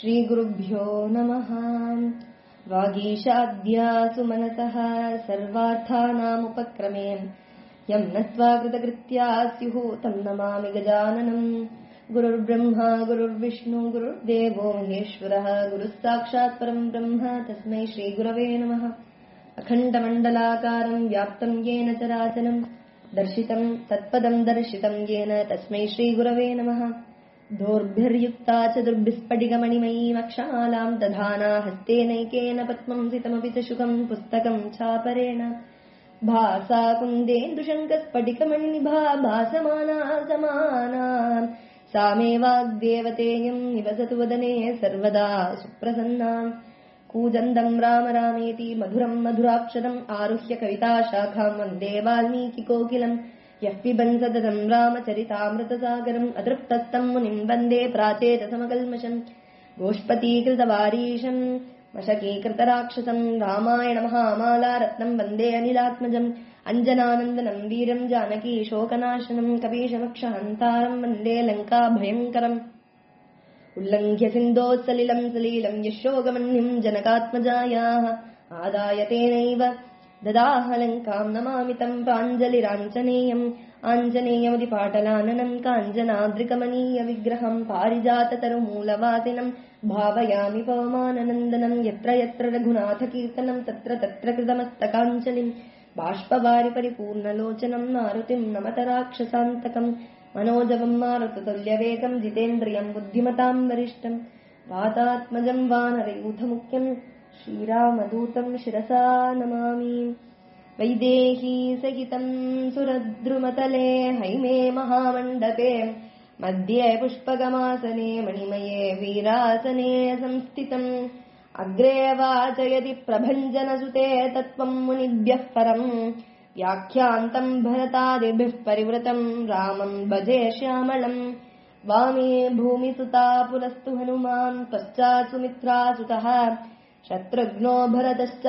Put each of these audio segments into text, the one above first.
श्रीगुरुभ्यो नमः वागीशाद्यासु मनसः सर्वार्थानामुपक्रमे यम् नत्वा कृतकृत्या स्युः तम् नमामि गजाननम् गुरुर्ब्रह्मा गुरुर्विष्णु गुरुर्देवो महेश्वरः गुरुः साक्षात् परम् ब्रह्म तस्मै श्रीगुरवे नमः अखण्डमण्डलाकारम् व्याप्तम् येन चराचरम् दर्शितम् तत्पदम् दर्शितम् येन तस्मै श्रीगुरवे नमः दोर्भिर्युक्ता च दुर्भिस्फटिकमणिमयीमक्षमालाम् दधाना हस्तेनैकेन पद्मम् सितमपि च शुकम् पुस्तकम् चापरेण भासा कुन्देन्दुशङ्कस्फटिकमणिनिभा भासमाना समाना सा मे वाग्देवतेयम् निवसतु वदने सर्वदा सुप्रसन्ना कूजन्दम् राम रामेति मधुरम् मधुराक्षरम् आरुह्य कविताशाखाम् वन्दे वाल्मीकिकोकिलम् यः पिबन् सततम् रामचरितामृतसागरम् अतृप्तस्तम् मुनिम् वन्दे प्राचेतसमकल्मषम् गोष्पतीकृतवारीशम् मशकीकृतराक्षसम् रामायणमहामालारत्नम् वन्दे अनिलात्मजम् अञ्जनानन्दनम् वीरम् जानकी शोकनाशनम् कपीशमक्षहन्तारम् वन्दे लङ्काभयङ्करम् उल्लङ्घ्य सिन्धोत्सलिलम् सलीलम् यशोगमन्यम् जनकात्मजायाः आदाय तेनैव ददाह लङ्काम् नमामि तम् प्राञ्जलिराञ्जनेयम् आञ्जनेयमति पाटलाननम् काञ्जनाद्रिकमनीयविग्रहम् पारिजाततरुमूलवासिनम् भावयामि पवमाननन्दनम् यत्र यत्र रघुनाथकीर्तनम् तत्र तत्र कृतमस्तकाञ्जलिम् बाष्पवारि परिपूर्णलोचनम् मारुतिम् नमत राक्षसान्तकम् मनोजवम् मारुततुल्यवेगम् जितेन्द्रियम् बुद्धिमताम् वरिष्ठम् वातात्मजम् वानरयूथमुख्यम् श्रीरामदूतम् शिरसा नमामि वैदेही सहितम् सुरद्रुमतले हैमे महामण्डपे मध्ये पुष्पगमासने मणिमये वीरासने संस्थितम् अग्रे वाचयति प्रभञ्जनसुते तत्त्वम् मुनिभ्यः परम् व्याख्यान्तम् भरतादिभिः परिवृतम् रामम् भजे श्यामलम् वामे भूमिसुता पुरस्तु हनुमान् पश्चात् सुमित्रासुतः शत्रुघ्नो भरतश्च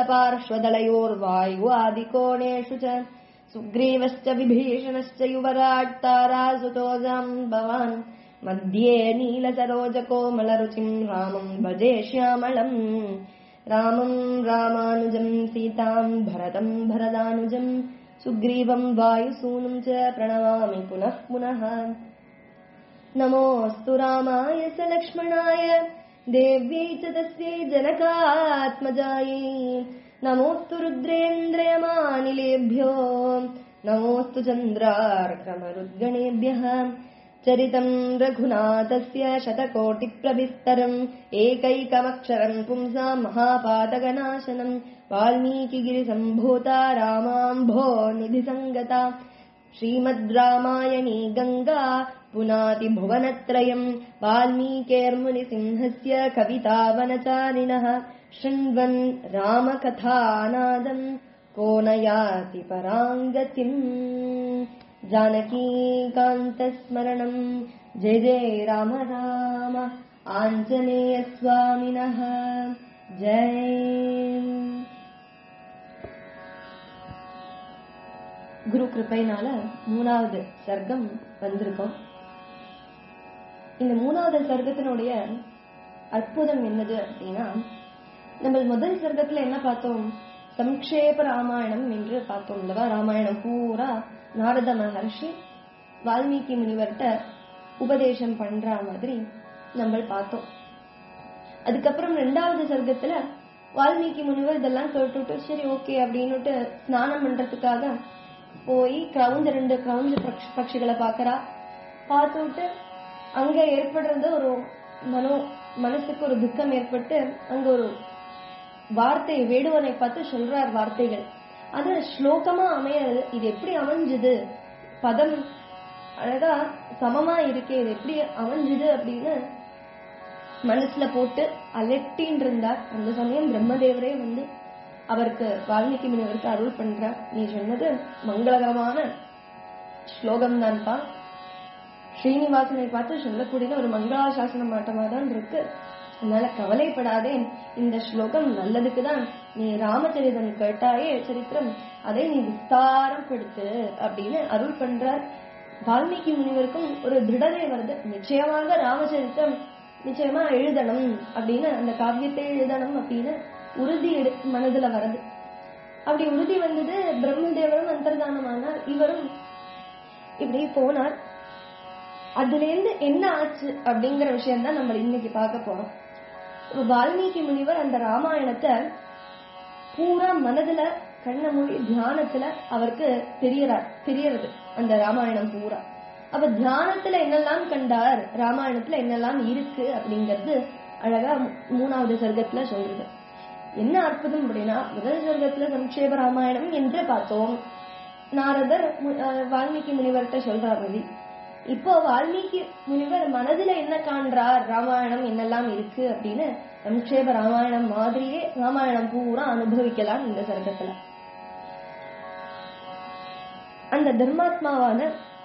पार्श्वदलयोर्वायुवादिकोणेषु च सुग्रीवश्च विभीषणश्च युवराट् तारासुतो जाम्बवान् मध्ये नीलसरोजकोमलरुचिम् रामम् भजे श्यामलम् रामम् रामानुजम् सीताम् भरतम् भरदानुजम् सुग्रीवम् वायुसूनुम् च प्रणमामि पुनः पुनः नमोऽस्तु रामाय स लक्ष्मणाय देव्यै च तस्यै जनकात्मजायै नमोऽस्तु रुद्रेन्द्रयमानिलेभ्यो नमोऽस्तु चन्द्रार्क्रमरुद्गणेभ्यः चरितम् रघुनाथस्य शतकोटिप्रविस्तरम् एकैकमक्षरम् पुंसाम् महापातकनाशनम् वाल्मीकिगिरिसम्भूता रामाम्भो निधिसङ्गता श्रीमद् रामायणी गङ्गा पुनाति भुवनत्रयम् वाल्मीकेर्मुनिसिंहस्य कवितावनचारिणः शृण्वन् रामकथानादम् को न याति पराङ्गतिम् जानकीकान्तस्मरणम् जय जय राम राम आञ्जनेयस्वामिनः जय குரு கிருப்பைனால மூணாவது சர்க்கம் வந்திருக்கோம் இந்த மூணாவது சர்க்கத்தினுடைய அற்புதம் என்னது அப்படின்னா நம்ம முதல் சர்க்கத்துல என்ன பார்த்தோம் சம்க்ஷேப ராமாயணம் என்று பார்த்தோம் இல்லவா ராமாயணம் பூரா நாரத மகர்ஷி வால்மீகி முனிவர்கிட்ட உபதேசம் பண்ற மாதிரி நம்ம பார்த்தோம் அதுக்கப்புறம் ரெண்டாவது சர்க்கத்துல வால்மீகி முனிவர் இதெல்லாம் கேட்டுட்டு சரி ஓகே அப்படின்னுட்டு ஸ்நானம் பண்றதுக்காக போய் கிரவுஞ்ச ரெண்டு கிரவுஞ்ச பட்சிகளை பாக்குறா பார்த்துட்டு அங்க ஏற்படுறது ஒரு மனோ மனசுக்கு ஒரு துக்கம் ஏற்பட்டு அங்க ஒரு வார்த்தை வேடுவனை பார்த்து சொல்றார் வார்த்தைகள் அது ஸ்லோகமா அமையாது இது எப்படி அமைஞ்சுது பதம் அழகா சமமா இருக்கே இது எப்படி அமைஞ்சுது அப்படின்னு மனசுல போட்டு அலட்டின்னு இருந்தார் அந்த சமயம் பிரம்மதேவரே வந்து அவருக்கு வால்மீகி முனிவருக்கு அருள் பண்ற நீ சொன்னது மங்களகரமான ஸ்லோகம் தான்ப்பா ஸ்ரீனிவாசனை பார்த்து சொல்லக்கூடிய ஒரு மங்களாசாசன மாட்டமா தான் இருக்கு அதனால கவலைப்படாதே இந்த ஸ்லோகம் நல்லதுக்கு தான் நீ ராமச்சரிதம் கேட்டாயே சரித்திரம் அதை நீ விஸ்தாரம் படுத்து அப்படின்னு அருள் பண்றார் வால்மீகி முனிவருக்கும் ஒரு திருடதை வருது நிச்சயமாக ராமச்சரித்தம் நிச்சயமா எழுதணும் அப்படின்னு அந்த காவியத்தை எழுதணும் அப்படின்னு உறுதி எடு மனதுல வருது அப்படி உறுதி வந்தது பிரம்மதேவரும் அந்தர்தானமானார் இவரும் இப்படி போனார் அதுல இருந்து என்ன ஆச்சு அப்படிங்கிற விஷயம் தான் நம்ம இன்னைக்கு பார்க்க போறோம் ஒரு வால்மீகி முனிவர் அந்த ராமாயணத்தை பூரா மனதுல கண்ண மூடி தியானத்துல அவருக்கு தெரியறார் தெரியறது அந்த ராமாயணம் பூரா அப்ப தியானத்துல என்னெல்லாம் கண்டார் ராமாயணத்துல என்னெல்லாம் இருக்கு அப்படிங்கிறது அழகா மூணாவது சர்க்கத்துல சொல்றது என்ன அற்புதம் அப்படின்னா முதல் சர்க்கத்துல சம்ஷேப ராமாயணம் என்று பார்த்தோம் நாரதர் மு- அஹ் வால்மீகி முனிவர்கிட்ட சொல்றார் மாதிரி இப்போ வால்மீகி முனிவர் மனதுல என்ன காண்றார் ராமாயணம் என்னெல்லாம் இருக்கு அப்படின்னு சம்ஷேப ராமாயணம் மாதிரியே ராமாயணம் பூரா அனுபவிக்கலாம் இந்த சர்க்கத்துல அந்த தர்மாத்மாவான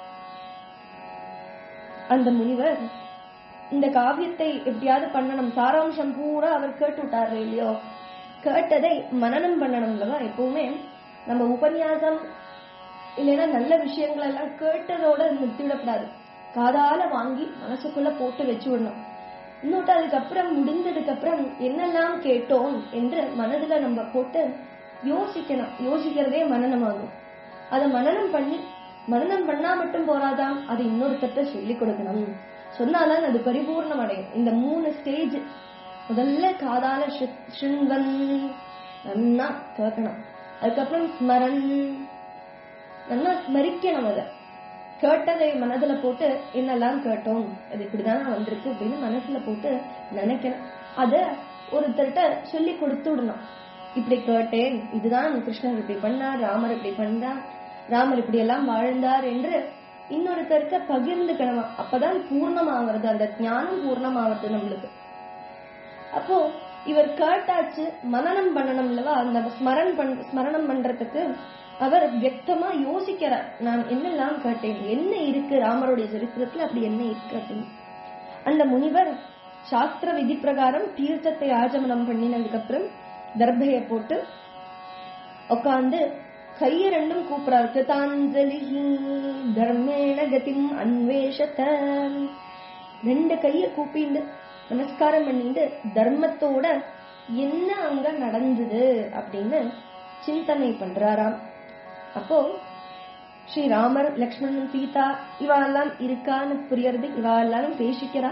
அந்த முனிவர் இந்த காவியத்தை எப்படியாவது பண்ணணும் சாராம்சம் பூரா அவர் கேட்டு விட்டாரு இல்லையோ கேட்டதை மனனம் பண்ணணும் இல்லவா எப்பவுமே நம்ம உபன்யாசம் இல்லைன்னா நல்ல விஷயங்கள் எல்லாம் கேட்டதோட நிறுத்திவிடக்கூடாது காதால வாங்கி மனசுக்குள்ள போட்டு வச்சு விடணும் இன்னொட்டு அதுக்கப்புறம் முடிந்ததுக்கு அப்புறம் என்னெல்லாம் கேட்டோம் என்று மனதுல நம்ம போட்டு யோசிக்கணும் யோசிக்கிறதே மனநமாகும் அதை மனனம் பண்ணி மனனம் பண்ணா மட்டும் போராதாம் அது இன்னொருத்தட்ட சொல்லி கொடுக்கணும் சொன்னாதான் அது பரிபூர்ணம் அடையும் இந்த மூணு ஸ்டேஜ் முதல்ல காதால ஷி- ஷிண்வன் நன்னா கேட்கணும் அதுக்கப்புறம் ஸ்மரன் நல்லா ஸ்மரிக்கணும் அதை கேட்டதை மனதுல போட்டு என்னெல்லாம் கேட்டோம் அது இப்படிதான் வந்திருக்கு அப்படின்னு மனசுல போட்டு நினைக்கணும் அத ஒருத்தர்கிட்ட சொல்லி கொடுத்து விடணும் இப்படி கேட்டேன் இதுதான் கிருஷ்ணர் இப்படி பண்ணார் ராமர் இப்படி பண்ணார் ராமர் இப்படி எல்லாம் வாழ்ந்தார் என்று இன்னொருத்தருக்கு பகிர்ந்துக்கணுமா அப்பதான் பூர்ணமாகிறது அந்த ஞானம் பூர்ணமாகிறது நம்மளுக்கு அப்போ இவர் கேட்டாச்சு மனனம் பண்ணணும் இல்லவா அந்த ஸ்மரண் பண் ஸ்மரணம் பண்றதுக்கு அவர் வியக்தமா யோசிக்கிறார் நான் என்னெல்லாம் கேட்டேன் என்ன இருக்கு ராமருடைய சரித்திரத்துல அப்படி என்ன இருக்கு அப்படின்னு அந்த முனிவர் சாஸ்திர விதி பிரகாரம் தீர்த்தத்தை ஆஜமனம் பண்ணினதுக்கு அப்புறம் தர்பைய போட்டு உட்கார்ந்து கைய ரெண்டும் கூப்பிடார் கிருதாஞ்சலி தர்மேண கதிம் அன்வேஷத ரெண்டு கைய கூப்பிண்டு நமஸ்காரம் பண்ணிட்டு தர்மத்தோட என்ன அங்க நடந்தது அப்படின்னு சிந்தனை பண்றாராம் அப்போ ஸ்ரீராமர் லக்ஷ்மணன் சீதா இவாளெல்லாம் இருக்கான்னு புரியறது இவா எல்லாரும் பேசிக்கிறா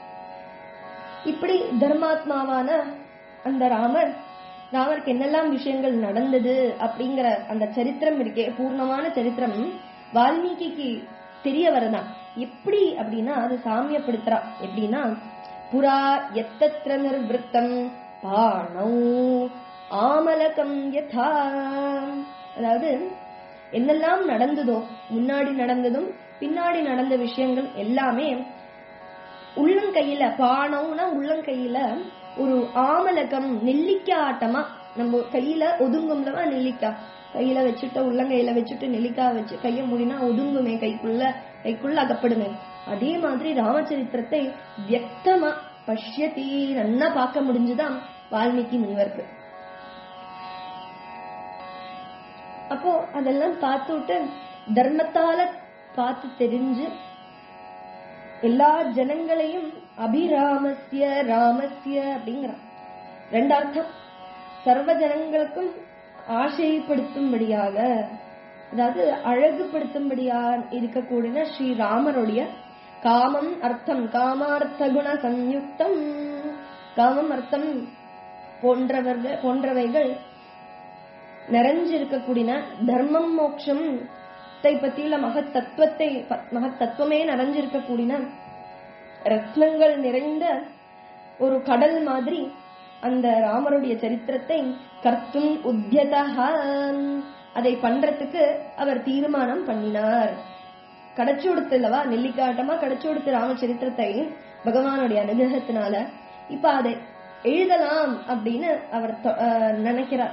இப்படி தர்மாத்மாவான அந்த ராமர் ராமருக்கு என்னெல்லாம் விஷயங்கள் நடந்தது அப்படிங்கிற அந்த சரித்திரம் இருக்கே பூர்ணமான சரித்திரம் வால்மீகிக்கு தெரிய வரதான் எப்படி அப்படின்னா அது சாமியப்படுத்துறா எப்படின்னா புரா எத்தத்திர நிர்வൃத்தம் பாணௌ ஆமலகம் யதா அதாவது என்னெல்லாம் நடந்ததோ முன்னாடி நடந்ததும் பின்னாடி நடந்த விஷயங்கள் எல்லாமே உள்ளங்கையில பானம்னா உள்ளங்கையில ஒரு ஆமலகம் நெல்லிக்காய் ஆட்டமா நம்ம கையில ஒதுங்கும்லவா நெல்லிக்காய் கையில வச்சுட்டு உள்ளங்கையில வச்சுட்டு நெல்லிக்காய் வச்சு கைய மூடினா ஒதுங்குமே கைக்குள்ள கைக்குள்ள அகப்படுமே அதே மாதிரி ராமச்சரித்திரத்தை வியக்தமா பஷ்யதி நன்னா பார்க்க முடிஞ்சுதான் வால்மீகி முனிவருக்கு அப்போ அதெல்லாம் பார்த்துட்டு தர்மத்தால பார்த்து தெரிஞ்சு எல்லா ஜனங்களையும் அபிராமஸ்ய ராமஸ்ய அப்படிங்கிறான் ரெண்டார்த்தம் சர்வ ஜனங்களுக்கும் ஆசைப்படுத்தும்படியாக அதாவது அழகுபடுத்தும்படியா இருக்கக்கூடிய ஸ்ரீராமருடைய காமம் அர்த்தம் காமார்த்த குண சம்யுக்தம் காமம் அர்த்தம் போன்றவர்கள் போன்றவைகள் நிறைஞ்சிருக்கக்கூடிய தர்மம் மோட்சம் பத்தியுள்ள மகத் தத்துவத்தை மகத் தத்துவமே நிறைஞ்சிருக்கக்கூடிய ரத்னங்கள் நிறைந்த ஒரு கடல் மாதிரி அந்த ராமருடைய சரித்திரத்தை கர்த்தும் உத்தியதா அதை பண்றதுக்கு அவர் தீர்மானம் பண்ணினார் கடைச்சு கொடுத்துலவா நெல்லிக்காட்டமா கடைச்சு கொடுத்து ராமச்சரித்திரத்தை பகவானுடைய அனுகிரகத்தினால இப்ப அதை எழுதலாம் அப்படின்னு அவர் தொ- அஹ் நினைக்கிறார்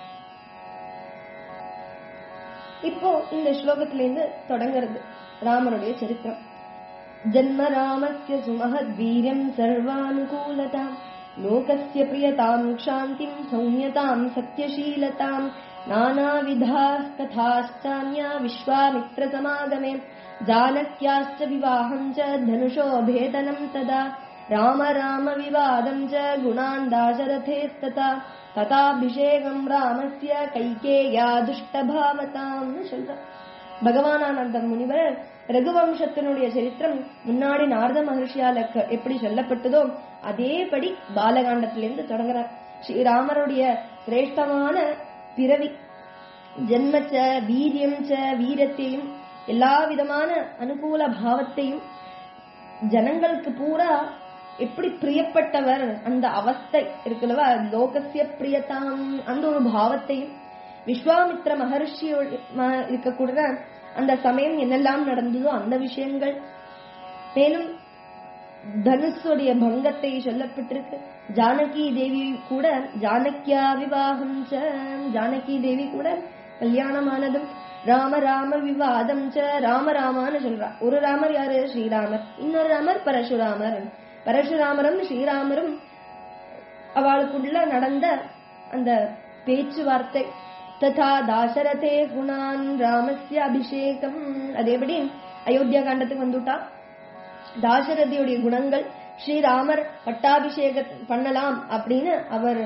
இப்போ இந்த ஸ்லோகத்திலிருந்து தொடங்குறது ராமருடைய சரித்திரம் ஜன்ம ராமஸ்ய சுமஹத் வீரியம் சர்வானுகூலதாம் லோகஸ்ய பிரியதாம் க்ஷாந்திம் சௌமியதாம் சத்யசீலதாம் नानाविधाः कथाश्चान्या विश्वामित्रसमागमे जानक्याश्च विवाहम् च धनुषो भेदनम् तदा ராம ராம விவாதம் ச குணான் தாசரதேஸ்ததா ததாபிஷேகம் ராமஸ்ய கைகேயா துஷ்டபாவதாம்னு சொல்ற பகவானானந்த முனிவர் ரகுவம்சத்தினுடைய சரித்திரம் முன்னாடி நாரத மகர்ஷியால க- எப்படி சொல்லப்பட்டதோ அதேபடி பாலகாண்டத்திலிருந்து தொடங்குறார் ஸ்ரீராமருடைய சிரேஷ்டமான பிறவி ஜென்மச்ச வீரியம் ச வீரத்தையும் எல்லா விதமான அனுகூல பாவத்தையும் ஜனங்களுக்கு பூரா எப்படி பிரியப்பட்டவர் அந்த அவஸ்தை இருக்குல்லவா லோகசிய பிரியதாம் அந்த ஒரு பாவத்தையும் விஸ்வாமித்ர மகர்ஷியோட ம- இருக்கக்கூட அந்த சமயம் என்னெல்லாம் நடந்ததோ அந்த விஷயங்கள் மேலும் தனுஷுடைய பங்கத்தை சொல்லப்பட்டிருக்கு ஜானகி தேவி கூட ஜானகியா விவாகம் ச ஜானகி தேவி கூட கல்யாணமானதும் ராம ராம விவாதம் ச ராம ராமான்னு சொல்றா ஒரு ராமர் யாரு ஸ்ரீராமர் இன்னொரு ராமர் பரசுராமர் பரசுராமரும் ஸ்ரீராமரும் அவளுக்குள்ள நடந்த அந்த பேச்சுவார்த்தை ததா தாசரதே குணான் ராமஸ்ய அபிஷேகம் அதேபடி அயோத்தியா காண்டத்துக்கு வந்துட்டா தாசரதியுடைய குணங்கள் ஸ்ரீராமர் பட்டாபிஷேக பண்ணலாம் அப்படின்னு அவர்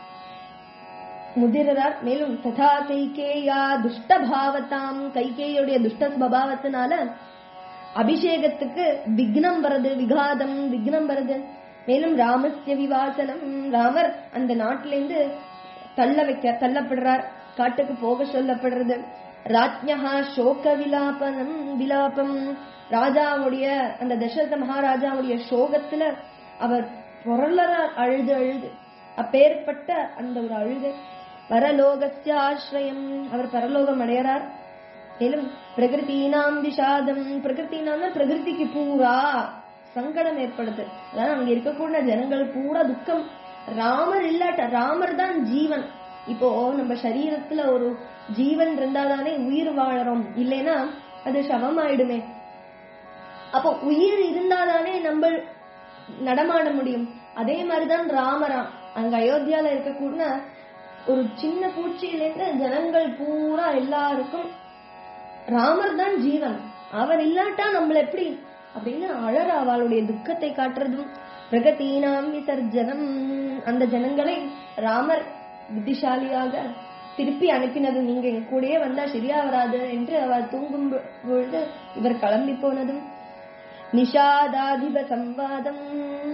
முதிர்றார் மேலும் ததா கைகேயா துஷ்ட பாவத்தாம் கைகேயுடைய துஷ்ட ஸ்வபாவத்தினால அபிஷேகத்துக்கு விக்னம் வருது விகாதம் விக்னம் வருது மேலும் ராமஸ்ய விவாசனம் ராமர் அந்த நாட்டிலிருந்து தள்ள வைக்க தள்ளப்படுறார் காட்டுக்கு போக சொல்லப்படுறது ராஜ்ஞா சோக விலாபனம் விலாபம் ராஜாவுடைய அந்த தசரத மகாராஜாவுடைய சோகத்துல அவர் பொருளறார் அழுது அழுது அப்பேற்பட்ட அந்த ஒரு அழுகை பரலோகஸ்ய ஆசிரயம் அவர் பரலோகம் அடையறார் மேலும் பிரகிருத்தீனாம் விஷாதம் பிரகிருத்தினாம்னா பிரகிருதிக்கு பூரா சங்கடம் ஏற்படுது அதாவது அங்க இருக்கக்கூடிய ஜனங்கள் பூரா துக்கம் ராமர் இல்லாட்ட ராமர் தான் ஜீவன் இப்போ நம்ம சரீரத்துல ஒரு ஜீவன் இருந்தாதானே உயிர் வாழறோம் இல்லைன்னா அது சவமாயிடுமே அப்போ உயிர் இருந்தாதானே நம்ம நடமாட முடியும் அதே மாதிரிதான் ராமராம் அங்க அயோத்தியால இருக்கக்கூடிய ஒரு சின்ன பூச்சியிலிருந்து ஜனங்கள் பூரா எல்லாருக்கும் ராமர் தான் ஜீவன் அவர் இல்லாட்டா நம்மள எப்படி அப்படின்னு அழற அவளுடைய துக்கத்தை காட்டுறதும் பிரகதீனாம் விசர்ஜனம் அந்த ஜனங்களை ராமர் புத்திசாலியாக திருப்பி அனுப்பினது நீங்க என் கூடயே வந்தா சரியா வராது என்று அவர் தூங்கும் பொ- பொழுது இவர் கிளம்பி போனதும் நிஷாதாதிப சம்வாதம்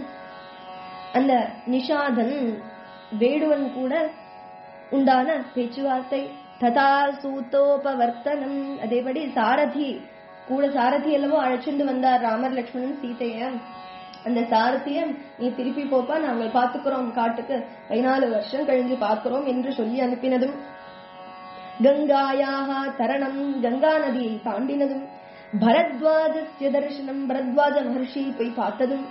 அந்த நிஷாதன் வேடுவன் கூட உண்டான பேச்சுவார்த்தை ததா சூத்தோபவர்த்தனம் அதேபடி சாரதி கூட சாரதி அல்லவோ அழைச்சிட்டு வந்தார் ராமர் லட்சுமணன் சீதைய அந்த சாரதிய நீ திருப்பி போப்பா நாங்கள் பாத்துக்கிறோம் காட்டுக்கு பதினாலு வருஷம் கழிஞ்சு பார்க்கிறோம் என்று சொல்லி அனுப்பினதும் கங்காயாக தரணம் கங்கா நதியை தாண்டினதும் பரத்வாஜஸ்ய தரிசனம் பரத்வாஜ மகர்ஷி போய் பார்த்ததும்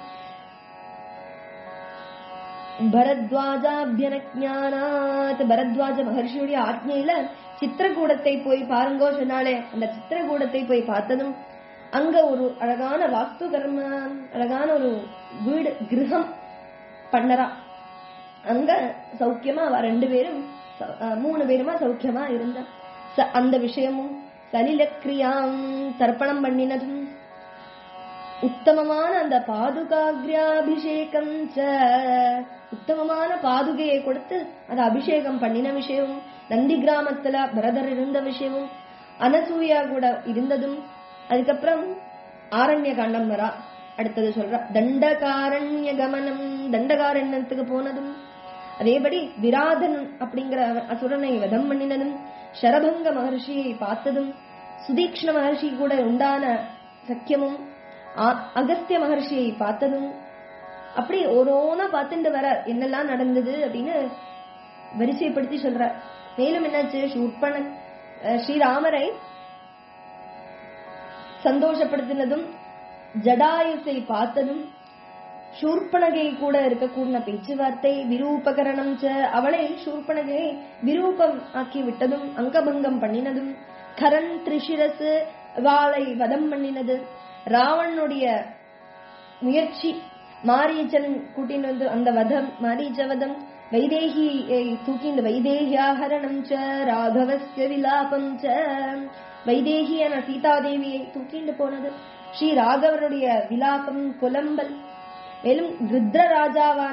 பரத்வாஜாபியனஜானாத் பரத்வாஜ மகர்ஷியுடைய ஆத்மையில சித்திரகூடத்தை போய் பாருங்கோ சொன்னாலே அந்த சித்திரகூடத்தை போய் பார்த்ததும் அங்க ஒரு அழகான வாஸ்து கர்ம அழகான ஒரு வீடு கிரகம் பண்ணறா அங்க சௌக்கியமா அவ ரெண்டு பேரும் சௌ- அஹ் மூணு பேருமா சௌக்கியமா இருந்த ச- அந்த விஷயமும் சலிலக்கிரியாம் தர்ப்பணம் பண்ணினதும் உத்தமமான அந்த பாதுகாகிராபிஷேகம் ச உத்தமமான பாதுகையை கொடுத்து அதை அபிஷேகம் பண்ணின விஷயமும் நந்தி கிராமத்துல பரதர் இருந்த விஷயமும் அனசூயா கூட இருந்ததும் அதுக்கப்புறம் ஆரண்ய காண்டம் வரா அடுத்தது சொல்ற தண்டகாரண்ய கமனம் தண்டகாரண்யத்துக்கு போனதும் அதேபடி விராதன் அப்படிங்கிற அசுரனை வதம் பண்ணினதும் சரபங்க மகர்ஷியை பார்த்ததும் சுதீக்ஷ்ண மகர்ஷி கூட உண்டான சக்கியமும் ஆ- அகஸ்திய மகர்ஷியை பார்த்ததும் அப்படி ஓரோனா பார்த்துட்டு வர என்னெல்லாம் நடந்தது அப்படின்னு வரிசைப்படுத்தி சொல்ற மேலும் என்னாச்சு சூர்பன அஹ் ஸ்ரீராமரை சந்தோஷப்படுத்தினதும் ஜடாயுசை பார்த்ததும் சூர்பனகை கூட இருக்கக்கூடிய பேச்சுவார்த்தை விரூபகரணம் ச அவளை சூர்பனகையை விரூபம் ஆக்கி விட்டதும் அங்கபங்கம் பண்ணினதும் கரண் திரிசிரசு வாளை வதம் பண்ணினது ராவணனுடைய முயற்சி மாரீச்சன் கூட்டின்னு வந்து அந்த வதம் மாரீச்ச வதம் வைதேகியை தூக்கி இந்த வைதேகியாகரணம் ச ராகவஸ்ய விலாபம் ச வைதேகியான சீதாதேவியை தூக்கிண்டு போனது ஸ்ரீ ராகவனுடைய விலாபம் புலம்பல் மேலும் ருத்ர ராஜாவான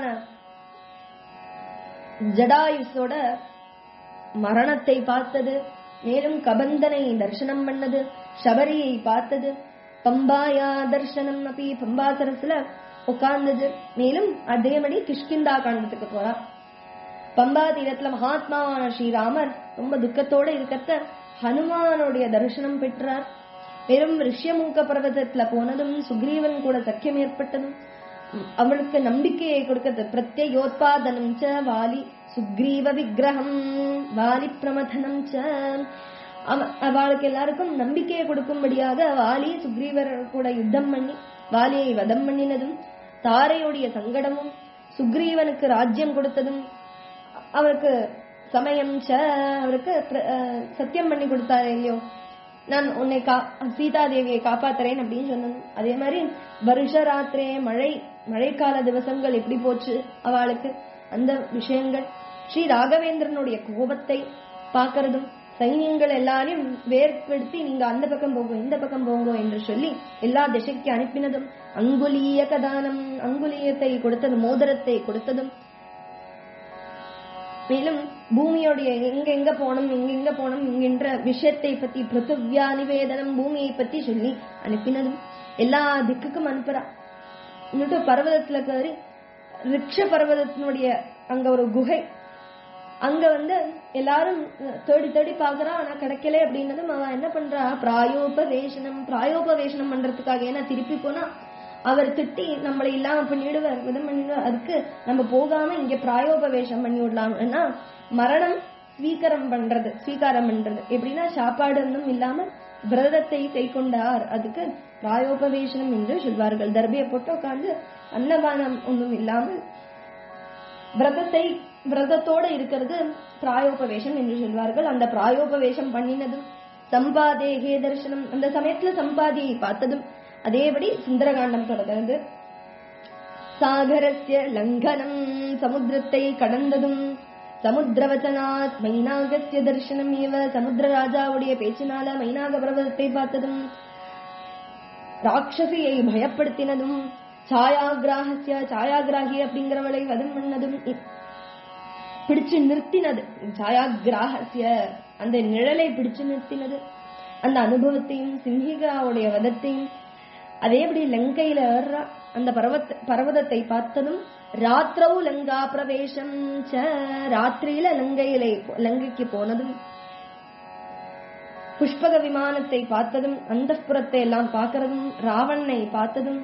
ஜடாயுஸோட மரணத்தை பார்த்தது மேலும் கபந்தனை தரிசனம் பண்ணது சபரியை பார்த்தது பம்பாயா தர்சனம் அப்படி பம்பா சரஸ்ல உட்கார்ந்தது மேலும் அதேபடி கிஷ்கிந்தா காண்டத்துக்கு போறா பம்பா தீரத்துல மகாத்மாவான ஸ்ரீராமர் ரொம்ப துக்கத்தோட இருக்கத்த ஹனுமானுடைய தரிசனம் பெற்றார் வெறும் ரிஷ்யமூக்க பர்வதத்துல போனதும் சுக்ரீவன் கூட சக்கியம் ஏற்பட்டதும் அவளுக்கு நம்பிக்கையை கொடுக்கிறது பிரத்யோத்பாதனம் ச வாலி சுக்ரீவ விக்கிரகம் வாலி பிரமதனம் ச அவ- அவளுக்கு எல்லாருக்கும் நம்பிக்கையை கொடுக்கும்படியாக வாலி சுக்ரீவர் கூட யுத்தம் பண்ணி வாலியை வதம் பண்ணினதும் தாரையுடைய சங்கடமும் சுக்ரீவனுக்கு ராஜ்யம் கொடுத்ததும் அவருக்கு சமயம் ச அவருக்கு பிர- அஹ் சத்தியம் பண்ணி கொடுத்தாரு இல்லையோ நான் உன்னை கா சீதா தேவியை காப்பாத்துறேன் அப்படின்னு சொன்னது அதே மாதிரி வருஷ ராத்திரே மழை மழைக்கால திவசங்கள் எப்படி போச்சு அவளுக்கு அந்த விஷயங்கள் ஸ்ரீ ராகவேந்திரனுடைய கோபத்தை பார்க்கறதும் சைன்யங்கள் எல்லாரையும் வேர்படுத்தி நீங்க அந்த பக்கம் போங்க இந்த பக்கம் போங்க என்று சொல்லி எல்லா திசைக்கு அனுப்பினதும் அங்குலிய கதானம் அங்குலியத்தை கொடுத்ததும் மோதிரத்தை கொடுத்ததும் மேலும் பூமியோடைய எங்க எங்க போனோம் எங்க எங்க போனோம் என்கின்ற விஷயத்தை பத்தி பிருத்திவ்யா நிவேதனம் பூமியை பத்தி சொல்லி அனுப்பினதும் எல்லா திக்குக்கும் அனுப்புறா இன்னொரு பர்வதத்துல கறி ரிக்ஷ பர்வதத்தினுடைய அங்க ஒரு குகை அங்க வந்து எல்லாரும் தேடி தேடி பாக்குறா ஆனா கிடைக்கல அப்படின்னதும் அவன் என்ன பண்றா பிராயோபவேஷனம் பிராயோபவேஷனம் பண்றதுக்காக ஏன்னா திருப்பி போனா அவர் திட்டி நம்மளை இல்லாம பண்ணிடுவார் விதம் பண்ணிடுவார் அதுக்கு நம்ம போகாம இங்க பிராயோபவேஷம் பண்ணி விடலாம்னா மரணம் ஸ்வீகாரம் பண்றது ஸ்வீகாரம் பண்றது எப்படின்னா சாப்பாடு ஒன்றும் இல்லாம விரதத்தை கை கொண்டார் அதுக்கு பிராயோபவேஷனம் என்று சொல்வார்கள் தர்பியை போட்டு உட்கார்ந்து அன்னபானம் ஒன்றும் இல்லாமல் விரதத்தை விரதத்தோட இருக்கிறது பிராயோபவேஷம் என்று சொல்வார்கள் அந்த பிராயோபவேஷம் பண்ணினதும் சம்பாதேகே தரிசனம் அந்த சமயத்துல சம்பாதியை பார்த்ததும் அதேபடி சுந்தரகாண்டம் தொடர்கிறது சாகரஸ்ய லங்கனம் சமுத்திரத்தை கடந்ததும் சமுத்திரவச்சனாத் மைனாகஸ்ய தரிசனம் இவ சமுத்திர ராஜாவுடைய பேச்சினால மைனாக பர்வதத்தை பார்த்ததும் ராட்சசியை பயப்படுத்தினதும் சாயாகிராஹஸ்ய சாயாகிராகி அப்படிங்கிறவளை வதம் பண்ணதும் இ- பிடிச்சு நிறுத்தினது சாயாகிராஹஸ்ய அந்த நிழலை பிடிச்சு நிறுத்தினது அந்த அனுபவத்தையும் சிங்கிகாவுடைய வதத்தையும் அதேபடி லங்கையில ஏறுறா அந்த பர்வத் பர்வதத்தை பார்த்ததும் ராத்திரவு லங்கா பிரவேசம் ச ராத்திரியில லங்கையிலே லங்கைக்கு போனதும் புஷ்பக விமானத்தை பார்த்ததும் அந்த எல்லாம் பார்க்கறதும் ராவணனை பார்த்ததும்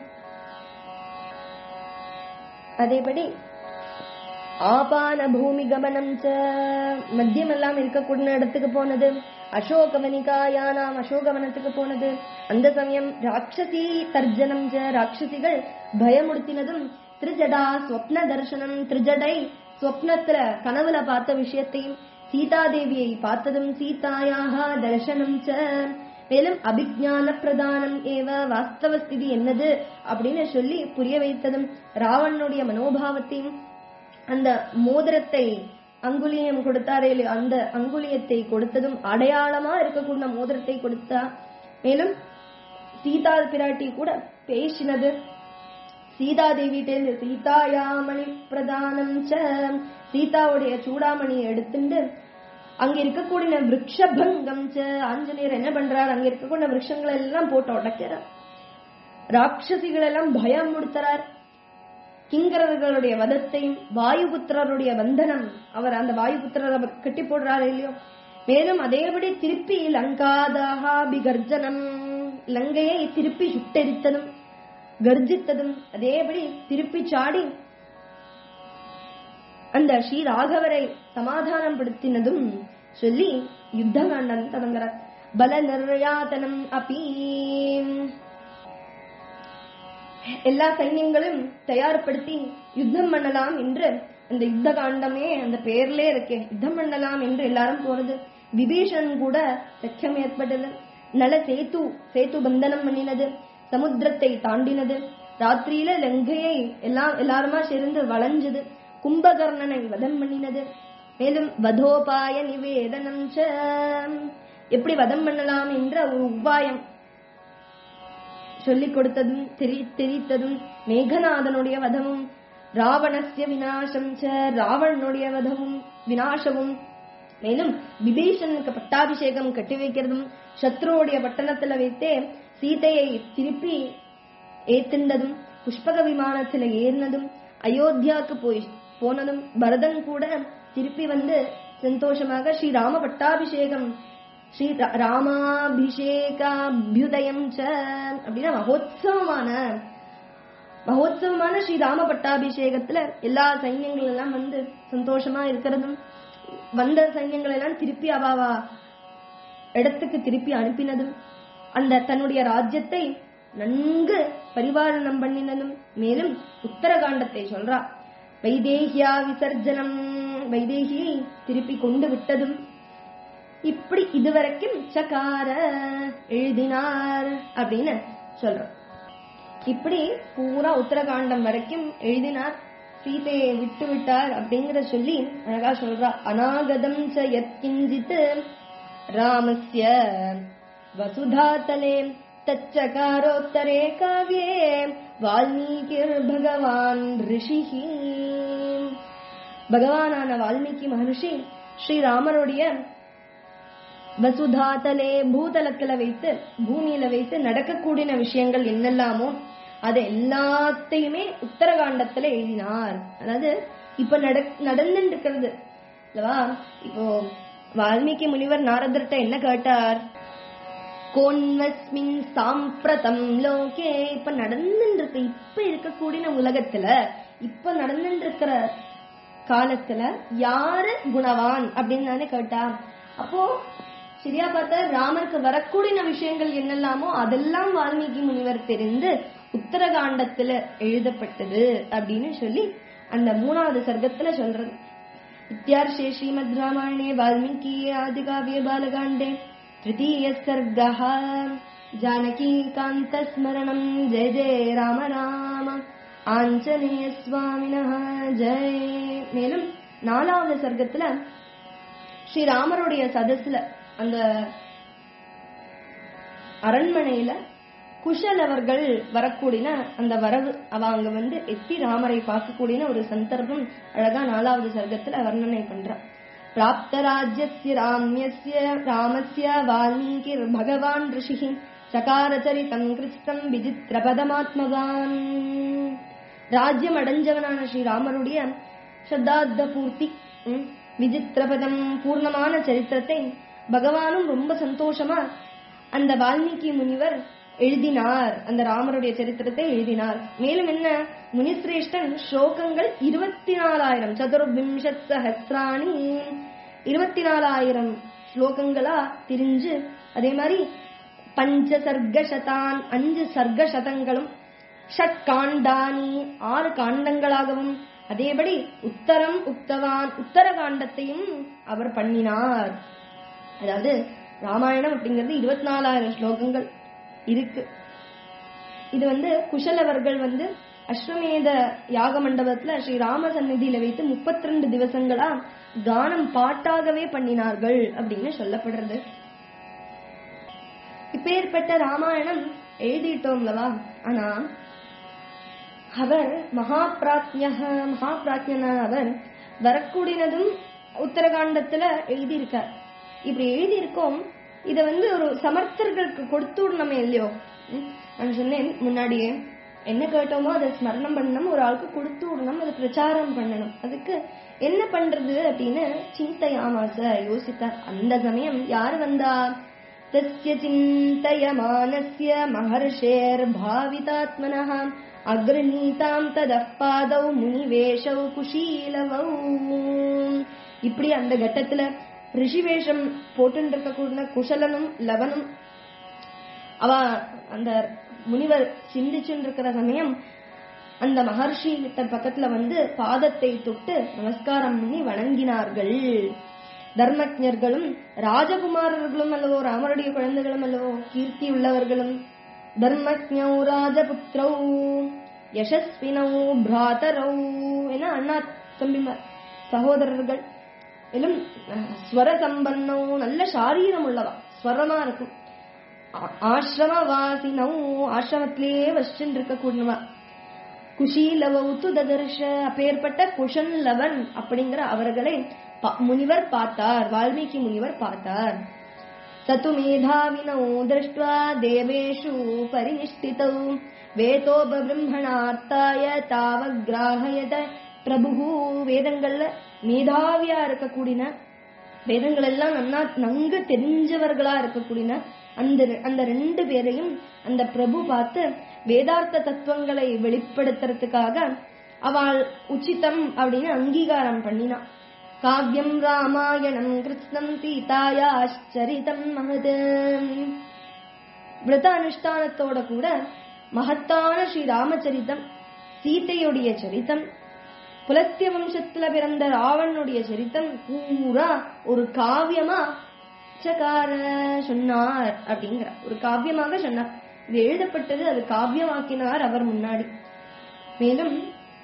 அதேபடி ஆபான பூமி கமனம் ச மத்தியமெல்லாம் இருக்கக்கூடிய இடத்துக்கு போனது அசோகவனிகாயானாம் அசோகவனத்துக்கு போனது அந்த சமயம் ராட்சசி தர்ஜனம் ச ராட்சசிகள் பயமுடுத்தினதும் திரிஜடா ஸ்வப்ன தர்சனம் திரிஜடை ஸ்வப்னத்துல கனவுல பார்த்த விஷயத்தையும் சீதாதேவியை பார்த்ததும் சீதாயாக தர்சனம் ச மேலும் அபிஜான பிரதானம் ஏவ வாஸ்தவ ஸ்திதி என்னது அப்படின்னு சொல்லி புரிய வைத்ததும் ராவணனுடைய மனோபாவத்தையும் அந்த மோதிரத்தை அங்குலியம் கொடுத்தாரே இல்லையோ, அந்த அங்குலியத்தை கொடுத்ததும் அடையாளமா இருக்கக்கூடிய மோதிரத்தை கொடுத்தா மேலும் சீதா பிராட்டி கூட பேசினது சீதாதேவிட்டேந்து சீதாயாமணி பிரதானம் ச சீதாவுடைய சூடாமணியை எடுத்துட்டு அங்க இருக்கக்கூடிய விரக்ஷபங்கம் ச ஆஞ்சநேயர் என்ன பண்றார் அங்க இருக்கக்கூடிய விருட்சங்களை எல்லாம் போட்டு உடைக்கிறார் ராட்சசிகள் எல்லாம் பயம் கொடுத்தறார் கிங்கரர்களுடைய வதத்தையும் வாயுபுத்திரருடைய வந்தனம் அவர் அந்த வாயுபுத்திரர் அவர் கட்டி போடுறாரு இல்லையோ மேலும் அதேபடி திருப்பி லங்காதஹா பிகர்ஜனம் லங்கையை திருப்பி சுட்டெரித்ததும் கர்ஜித்ததும் அதேபடி திருப்பி சாடி அந்த ஸ்ரீ ராகவரை சமாதானம் படுத்தினதும் சொல்லி யுத்த காண்டம் தொடங்குறார் பல நிர்யாதனம் அப்பி எல்லா சைன்யங்களும் தயார்படுத்தி யுத்தம் பண்ணலாம் என்று அந்த யுத்த காண்டமே அந்த பேர்லே இருக்கே யுத்தம் பண்ணலாம் என்று எல்லாரும் போனது விபீஷன் கூட சக்கியம் ஏற்பட்டது நல சேத்து சேத்து பந்தனம் பண்ணினது சமுத்திரத்தை தாண்டினது ராத்திரியில லங்கையை எல்லாம் எல்லாருமா சேர்ந்து வளைஞ்சது கும்பகர்ணனை வதம் பண்ணினது மேலும் வதோபாய நிவேதனம் ச எப்படி வதம் பண்ணலாம் என்ற ஒரு உபாயம் சொல்லிக் கொடுத்ததும் தெரி தெரித்ததும் மேகநாதனுடைய வதமும் ராவணஸ்ய விநாசம் ச ராவணனுடைய வதமும் விநாசமும் மேலும் விபீஷனுக்கு பட்டாபிஷேகம் கட்டி வைக்கிறதும் சத்ருவுடைய பட்டணத்துல வைத்தே சீதையை திருப்பி ஏத்தின்றதும் புஷ்பக விமானத்துல ஏறினதும் அயோத்தியாவுக்கு போய் போனதும் பரதன் கூட திருப்பி வந்து சந்தோஷமாக ஸ்ரீ ராம பட்டாபிஷேகம் ஸ்ரீ ரா- ராமாபிஷேகாபியுதயம் ச அப்படின்னா மகோத்சவமான மகோத்சவமான ஸ்ரீ ராம பட்டாபிஷேகத்துல எல்லா சைன்யங்கள் எல்லாம் வந்து சந்தோஷமா இருக்கிறதும் வந்த சைன்யங்கள் எல்லாம் திருப்பி அவாவா இடத்துக்கு திருப்பி அனுப்பினதும் அந்த தன்னுடைய ராஜ்யத்தை நன்கு பரிபாலனம் பண்ணினதும் மேலும் உத்தரகாண்டத்தை சொல்றா வைதேகியா விசர்ஜனம் வைதேகியை திருப்பி கொண்டு விட்டதும் இப்படி இதுவரைக்கும் சகார எழுதினார் அப்படின்னு சொல்றோம் இப்படி பூரா உத்தரகாண்டம் வரைக்கும் எழுதினார் சீதையை விட்டு விட்டார் அப்படிங்கிற சொல்லி அழகா சொல்றா அநாகதம் ச யத்கிஞ்சித் ராமஸ்ய வசுதாதலே தச்சகாரோத்தரே காவ்யே வால்மீகிர் பகவான் ரிஷிஹி பகவானான வால்மீகி மகர்ஷி ஸ்ரீராமருடைய வசுதாதலே பூதலத்துல வைத்து பூமியில வைத்து நடக்கக்கூடிய விஷயங்கள் என்னெல்லாமோ அது எல்லாத்தையுமே உத்தரகாண்டத்துல எழுதினார் அதாவது இப்ப நட நடந்துட்டு இருக்கிறது இல்லவா இப்போ வால்மீகி முனிவர் நாரதர்கிட்ட என்ன கேட்டார் கோன்வஸ்மின் சாம்பிரதம் லோகே இப்ப நடந்துட்டு இருக்க இப்ப இருக்கக்கூடிய உலகத்துல இப்ப நடந்துட்டு இருக்கிற காலத்துல யாரு குணவான் அப்படின்னு தானே கேட்டா அப்போ சரியா பார்த்தா ராமருக்கு வரக்கூடிய விஷயங்கள் என்னெல்லாமோ அதெல்லாம் வால்மீகி முனிவர் தெரிந்து உத்தரகாண்டத்துல எழுதப்பட்டது அப்படின்னு சொல்லி அந்த மூணாவது சர்க்கத்துல சொல்றது இத்தியார்ஷே ஸ்ரீமத் ராமாயணே வால்மீகி ஆதிகாவிய பாலகாண்டே तृतीय सर्गः जानकीकान्तस्मरणम् जय जय राम राम ஆஞ்சநேய சுவாமினஹ ஜெய் மேலும் நாலாவது சர்க்கத்துல ஸ்ரீராமருடைய சதஸ்ல அந்த அரண்மனையில குஷல் அவர்கள் வரக்கூடிய அந்த வரவு அவ அங்க வந்து எத்தி ராமரை பார்க்கக்கூடிய ஒரு சந்தர்ப்பம் அழகா நாலாவது சர்க்கத்துல வர்ணனை பண்றா प्राप्तराज्यस्य राम्यस्य रामस्य वाल्मीकिर् भगवान् ऋषिः சகாரச்சரிதம் கிருஷ்ணம் விசித்திரபதமாத்மகான் ராஜ்யம் அடைஞ்சவனான ஸ்ரீராமருடைய ஸ்ரத்தார்த்த பூர்த்தி ம், விசித்திரபதம் பூர்ணமான சரித்திரத்தை பகவானும் ரொம்ப சந்தோஷமா அந்த வால்மீகி முனிவர் எழுதினார் அந்த ராமருடைய சரித்திரத்தை எழுதினார் மேலும் என்ன முனிசிரேஷ்டன் ஸ்லோகங்கள் இருபத்தி நாலாயிரம் சதுர்விம்சத் சஹசிராணி இருபத்தி நாலாயிரம் ஸ்லோகங்களா திரிஞ்சு அதே மாதிரி பஞ்ச சர்க்கசதான் அஞ்சு சர்க்க சதங்களும் ஷட் காண்டானி ஆறு காண்டங்களாகவும் அதேபடி உத்தரம் உக்தவான் உத்தர காண்டத்தையும் அவர் பண்ணினார் அதாவது ராமாயணம் அப்படிங்கிறது இருபத்தி நாலாயிரம் ஸ்லோகங்கள் இருக்கு இது வந்து குஷலவர்கள் வந்து அஸ்வமேத யாக மண்டபத்துல ஸ்ரீ ராம சந்நிதியில வைத்து முப்பத்தி ரெண்டு திவசங்களா கானம் பாட்டாகவே பண்ணினார்கள் அப்படின்னு சொல்லப்படுறது இப்பேற்பட்ட ராமாயணம் எழுதிட்டோம்லவா ஆனா அவர் மகாபிராஜ்ய மகாபிராஜ்யனான அவர் வரக்கூடியதும் உத்தரகாண்டத்துல எழுதியிருக்கார் இப்படி எழுதியிருக்கோம் இத வந்து ஒரு சமர்த்தர்களுக்கு கொடுத்து விடணுமே இல்லையோ ம், நான் சொன்னேன் முன்னாடியே என்ன கேட்டோமோ அதை ஸ்மரணம் பண்ணணும் ஒரு ஆளுக்கு கொடுத்து விடணும் அதை பிரச்சாரம் பண்ணணும் அதுக்கு என்ன பண்றது அப்படின்னு சிந்தையாமாச யோசித்தார் அந்த சமயம் யார் வந்தா தஸ்ய சிந்தயமானஸ்ய மகர்ஷேர் பாவிதாத்மனः அக்ரஹீதாம் ததः பாதௌ முனிவேஷௌ குஷீலவௌ இப்படி அந்த கட்டத்துல ரிஷிவேஷம் போட்டு இருக்கக்கூடிய குஷலனும் லவனும் அவ அந்த முனிவர் சிந்திச்சுட்டு இருக்கிற சமயம் அந்த மகர்ஷி கிட்ட பக்கத்துல வந்து பாதத்தை தொட்டு நமஸ்காரம் பண்ணி வணங்கினார்கள் தர்மஜர்களும் ராஜகுமாரர்களும் அல்லவோ ராமருடைய குழந்தைகளும் அல்லவோ கீர்த்தி உள்ளவர்களும் தர்மஜௌ ராஜபுத்திரௌ யசஸ்வினௌ பிராதரௌ என அண்ணா தம்பிமார் சகோதரர்கள் மேலும் அஹ், ஸ்வர சம்பன்னோ நல்ல சாரீரம் உள்ளவா ஸ்வரமா இருக்கும் ஆ- ஆசிரமவாசினோ ஆசிரமத்திலேயே வச்சுட்டு இருக்கக்கூடியவா குஷீலவௌத்து ததர்ஷ அப்பேற்பட்ட குஷன் லவன் அப்படிங்கிற அவர்களை பா- முனிவர் பார்த்தார் வால்மீகி முனிவர் பார்த்தார் சது மேதாவினோ திருஷ்டுவா தேவேஷு பரிநிஷ்டிதௌ வேதோபிரம்மணார்த்தாய தாவக்ராஹயத பிரபு வேதங்கள்ல மேதாவியா இருக்கக்கூடியன வேதங்கள் எல்லாம் நன்னா நன்கு தெரிஞ்சவர்களா இருக்கக்கூடிய அந்த அந்த ரெண்டு பேரையும் அந்த பிரபு பார்த்து வேதார்த்த தத்துவங்களை வெளிப்படுத்துறதுக்காக அவள் உச்சிதம் அப்படின்னு அங்கீகாரம் பண்ணினான் காவியம் ராமாயணம் கிருஷ்ணம் சீதாயாச்சரிதம் மகது விரத அனுஷ்டானத்தோட கூட மகத்தான ஸ்ரீ ராமச்சரிதம் சீதையுடைய சரித்தம் புலஸ்திய வம்சத்துல பிறந்த ராவனுடைய சரித்தம் பூரா ஒரு காவியமா சகார சொன்னார் அப்படிங்கிற ஒரு காவியமாக சொன்னார் இது எழுதப்பட்டது அது காவியமாக்கினார் அவர் முன்னாடி மேலும்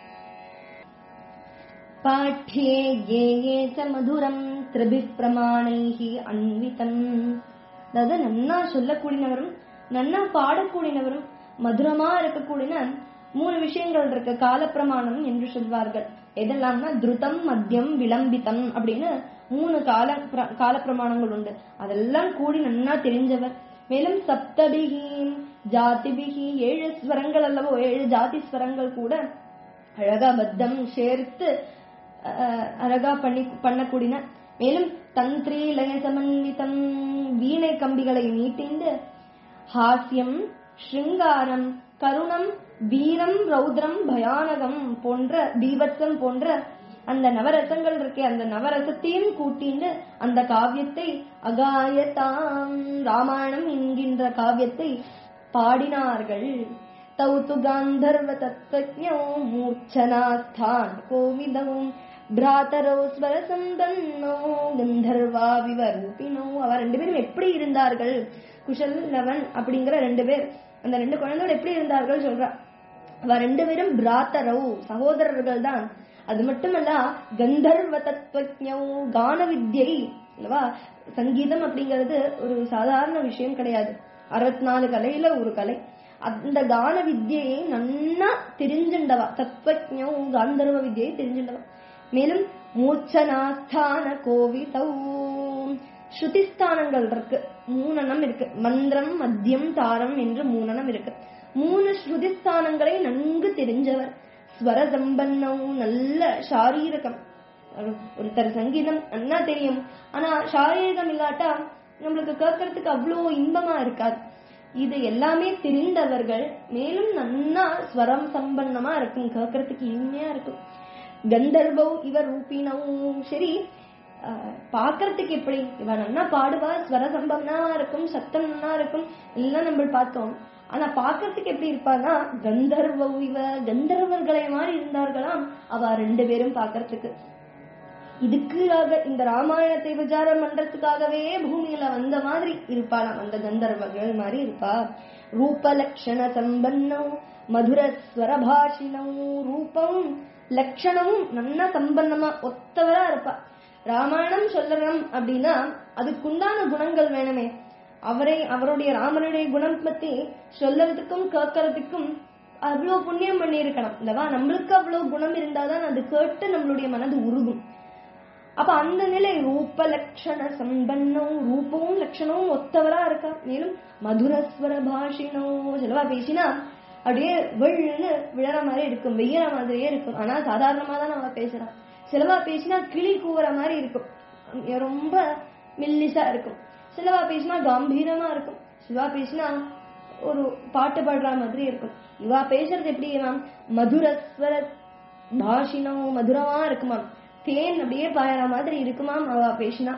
பாட்டியே ஏ ஏ ச மதுரம் திரிபி பிரமாணைஹி அன்விதம் அதாவது நன்னா சொல்லக்கூடியவரும் நன்னா பாடக்கூடியவரும் மதுரமா இருக்கக்கூடிய மூணு விஷயங்கள் இருக்கு காலப்பிரமாணம் என்று சொல்வார்கள் எதெல்லாம்னா திருதம் மத்தியம் விளம்பித்தம் அப்படின்னு மூணு கால பிர- காலப்பிரமாணங்கள் உண்டு அதெல்லாம் கூடி நன்னா தெரிஞ்சவர் மேலும் சப்தபிகி ஜாதிபிகி ஏழு ஸ்வரங்கள் அல்லவோ ஏழு ஜாதி ஸ்வரங்கள் கூட அழகா பத்தம் சேர்த்து அஹ், அழகா பண்ணி பண்ணக்கூடிய மேலும் தந்திரி லய சமன்விதம் வீணை கம்பிகளை நீட்டிந்து ஹாஸ்யம் ஸ்ருங்காரம் கருணம் வீரம் ரௌத்ரம் பயானகம் போன்ற பீபத்சம் போன்ற அந்த நவரசங்கள் இருக்கே அந்த நவரசத்தையும் கூட்டிண்டு அந்த காவியத்தை அகாயதாம் ராமாயணம் என்கின்ற காவியத்தை பாடினார்கள் தௌத்து காந்தர்வ தத்வஜோ மூர்ச்சனாஸ்தான் கோவிதவும் பிராதரோ ஸ்வரசந்தன்னோ கந்தர்வா விவரூபினோ அவர் ரெண்டு பேரும் எப்படி இருந்தார்கள் குஷல் லவன் அப்படிங்கிற ரெண்டு பேர் அந்த ரெண்டு குழந்தைகள் எப்படி இருந்தார்கள் சொல்றா அவ ரெண்டு பேரும் பிராத்தரோ சகோதரர்கள் தான் அது மட்டுமல்ல கந்தர்வ தத்துவஜோ கான வித்யை அல்லவா சங்கீதம் அப்படிங்கிறது ஒரு சாதாரண விஷயம் கிடையாது அறுபத்தி நாலு கலையில ஒரு கலை அந்த கான வித்யை நன்னா தெரிஞ்சுண்டவா தத்துவஜோ காந்தர்வ வித்யை தெரிஞ்சுண்டவா மேலும் மூர்ச்சனாஸ்தான கோவிதௌ ஸ்ருதிஸ்தானங்கள் இருக்கு மூணனம் இருக்கு மந்திரம் மத்தியம் தாரம் என்று மூணனம் இருக்கு மூணு ஸ்ருதிஸ்தானங்களை நன்கு தெரிஞ்சவர் ஸ்வர சம்பன்னம் நல்ல சாரீரகம் ஒருத்தர் சங்கீதம் நன்னா தெரியும் ஆனா சாரீரகம் இல்லாட்டா நம்மளுக்கு கேட்கறதுக்கு அவ்வளோ இன்பமா இருக்காது இது எல்லாமே தெரிந்தவர்கள் மேலும் நன்னா ஸ்வரம் சம்பன்னமா இருக்கும் கேட்கறதுக்கு இனிமையா இருக்கும் கந்தர்வோ இவர் ரூபினவும் சரி அஹ், பார்க்கறதுக்கு எப்படி இவ நன்னா பாடுவா ஸ்வர சம்பவனமா இருக்கும் சத்தம் நன்னா இருக்கும் எல்லாம் நம்ம பார்த்தோம் ஆனா பார்க்கறதுக்கு எப்படி இருப்பான்னா கந்தர்வ இவ கந்தர்வர்களை மாதிரி இருந்தார்களாம் அவ ரெண்டு பேரும் பார்க்கறதுக்கு இதுக்காக இந்த ராமாயணத்தை விசாரம் பண்றதுக்காகவே பூமியில வந்த மாதிரி இருப்பாளாம் அந்த கந்தர்வர்கள் மாதிரி இருப்பா ரூபலக்ஷண சம்பன்னம் மதுர ஸ்வரபாஷினம் ரூபம் லட்சணமும் நல்ல சம்பன்னமா ஒத்தவரா இருப்பா ராமாயணம் சொல்லணும் அப்படின்னா அதுக்குண்டான குணங்கள் வேணுமே அவரை அவருடைய ராமனுடைய குணம் பத்தி சொல்லறதுக்கும் கேட்கறதுக்கும் அவ்வளவு புண்ணியம் பண்ணி இருக்கணும் இல்லவா நம்மளுக்கு அவ்வளவு குணம் இருந்தாதான் அது கேட்டு நம்மளுடைய மனது உருகும் அப்ப அந்த நிலை ரூப லட்சண சம்பன்னம் ரூபமும் லட்சணமும் ஒத்தவரா இருக்கா மேலும் மதுரஸ்வர பாஷினோ சிலவா பேசினா அப்படியே வெள்ளுன்னு விழற மாதிரி இருக்கும் வெய்யற மாதிரியே இருக்கும் ஆனா சாதாரணமா தான் நம்ம பேசுறோம் சிலவா பேசினா கிளி கூவுற மாதிரி இருக்கும் ரொம்ப மெல்லிசா இருக்கும் சிலவா பேசினா கம்பீரமா இருக்கும் சிவா பேசினா ஒரு பாட்டு பாடுற மாதிரி இருக்கும் இவா பேசுறது எப்படி மேம் மதுரஸ்வர பாஷினம் மதுரமா இருக்குமாம் தேன் அப்படியே பாயற மாதிரி இருக்குமாம் அவ பேசினா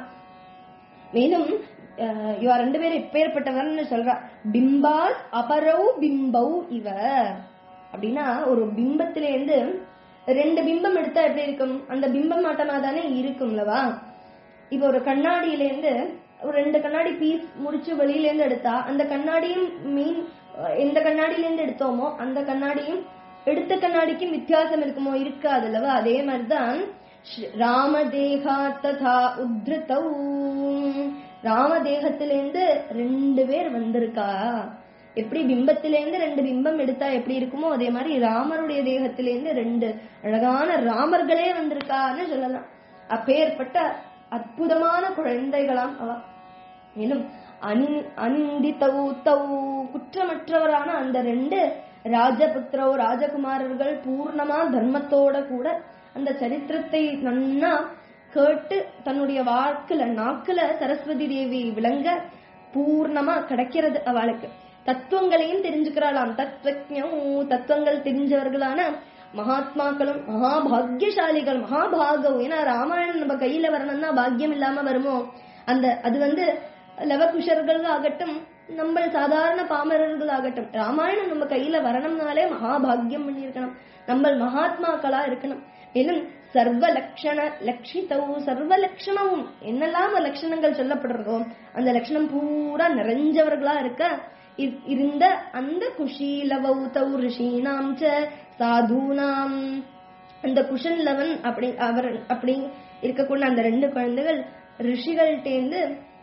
மேலும் அஹ், இவ ரெண்டு பேரும் எப்பேற்பட்டவர்னு சொல்றா பிம்பாஸ் அபரௌ பிம்பௌ இவ அப்படின்னா ஒரு பிம்பத்தில இருந்து ரெண்டு பிம்பம் எடுத்தா எப்படி இருக்கும் அந்த பிம்பம் மாட்டமா தானே இருக்கும்லவா இப்ப ஒரு கண்ணாடியில இருந்து ஒரு ரெண்டு கண்ணாடி பீஸ் முடிச்சு வெளியில இருந்து எடுத்தா அந்த கண்ணாடியும் மீன் அஹ், எந்த கண்ணாடியில இருந்து எடுத்தோமோ அந்த கண்ணாடியும் எடுத்த கண்ணாடிக்கும் வித்தியாசம் இருக்குமோ இருக்காது அல்லவா அதே மாதிரிதான் ராமதேகா ததா உத்ருதௌ ராம தேகத்திலேருந்து ரெண்டு பேர் வந்திருக்கா எப்படி பிம்பத்திலேருந்து ரெண்டு பிம்பம் எடுத்தா எப்படி இருக்குமோ அதே மாதிரி ராமருடைய தேகத்திலேருந்து ரெண்டு அழகான ராமர்களே வந்திருக்கான்னு சொல்லலாம் அப்பேற்பட்ட அற்புதமான குழந்தைகளாம் அவ மேலும் அனி அனிந்தித்தவு தவு குற்றமற்றவரான அந்த ரெண்டு ராஜபுத்திரோ ராஜகுமாரர்கள் பூர்ணமா தர்மத்தோட கூட அந்த சரித்திரத்தை நன்னா கேட்டு தன்னுடைய வாக்குல நாக்குல சரஸ்வதி தேவி விளங்க பூர்ணமா கிடைக்கிறது அவளுக்கு தத்துவங்களையும் தெரிஞ்சுக்கிறாளாம் தத்துவஜம் தத்துவங்கள் தெரிஞ்சவர்களான மகாத்மாக்களும் மகாபாகியசாலிகள் மகாபாகம் ஏன்னா ராமாயணம் நம்ம கையில வரணும்னா பாக்கியம் இல்லாம வருமோ அந்த அது வந்து லவகுஷர்கள் ஆகட்டும் நம்ம சாதாரண பாமரர்கள் ஆகட்டும் ராமாயணம் நம்ம கையில வரணும்னாலே மகாபாகியம் பண்ணியிருக்கணும் நம்ம மகாத்மாக்களா இருக்கணும் மேலும் சர்வ லட்சண லட்சிதவு சர்வ லட்சணமும் என்னெல்லாம் லட்சணங்கள் சொல்லப்படுறதோ அந்த லட்சணம் பூரா நிறைஞ்சவர்களா இருக்க இ- இருந்த அந்த குஷீலவௌ தௌ ரிஷீனாம் ச சாதுனாம் அந்த குஷன் லவன் அப்படி அவர் அப்படி இருக்கக்கூடிய அந்த ரெண்டு குழந்தைகள் ரிஷிகள்டேந்து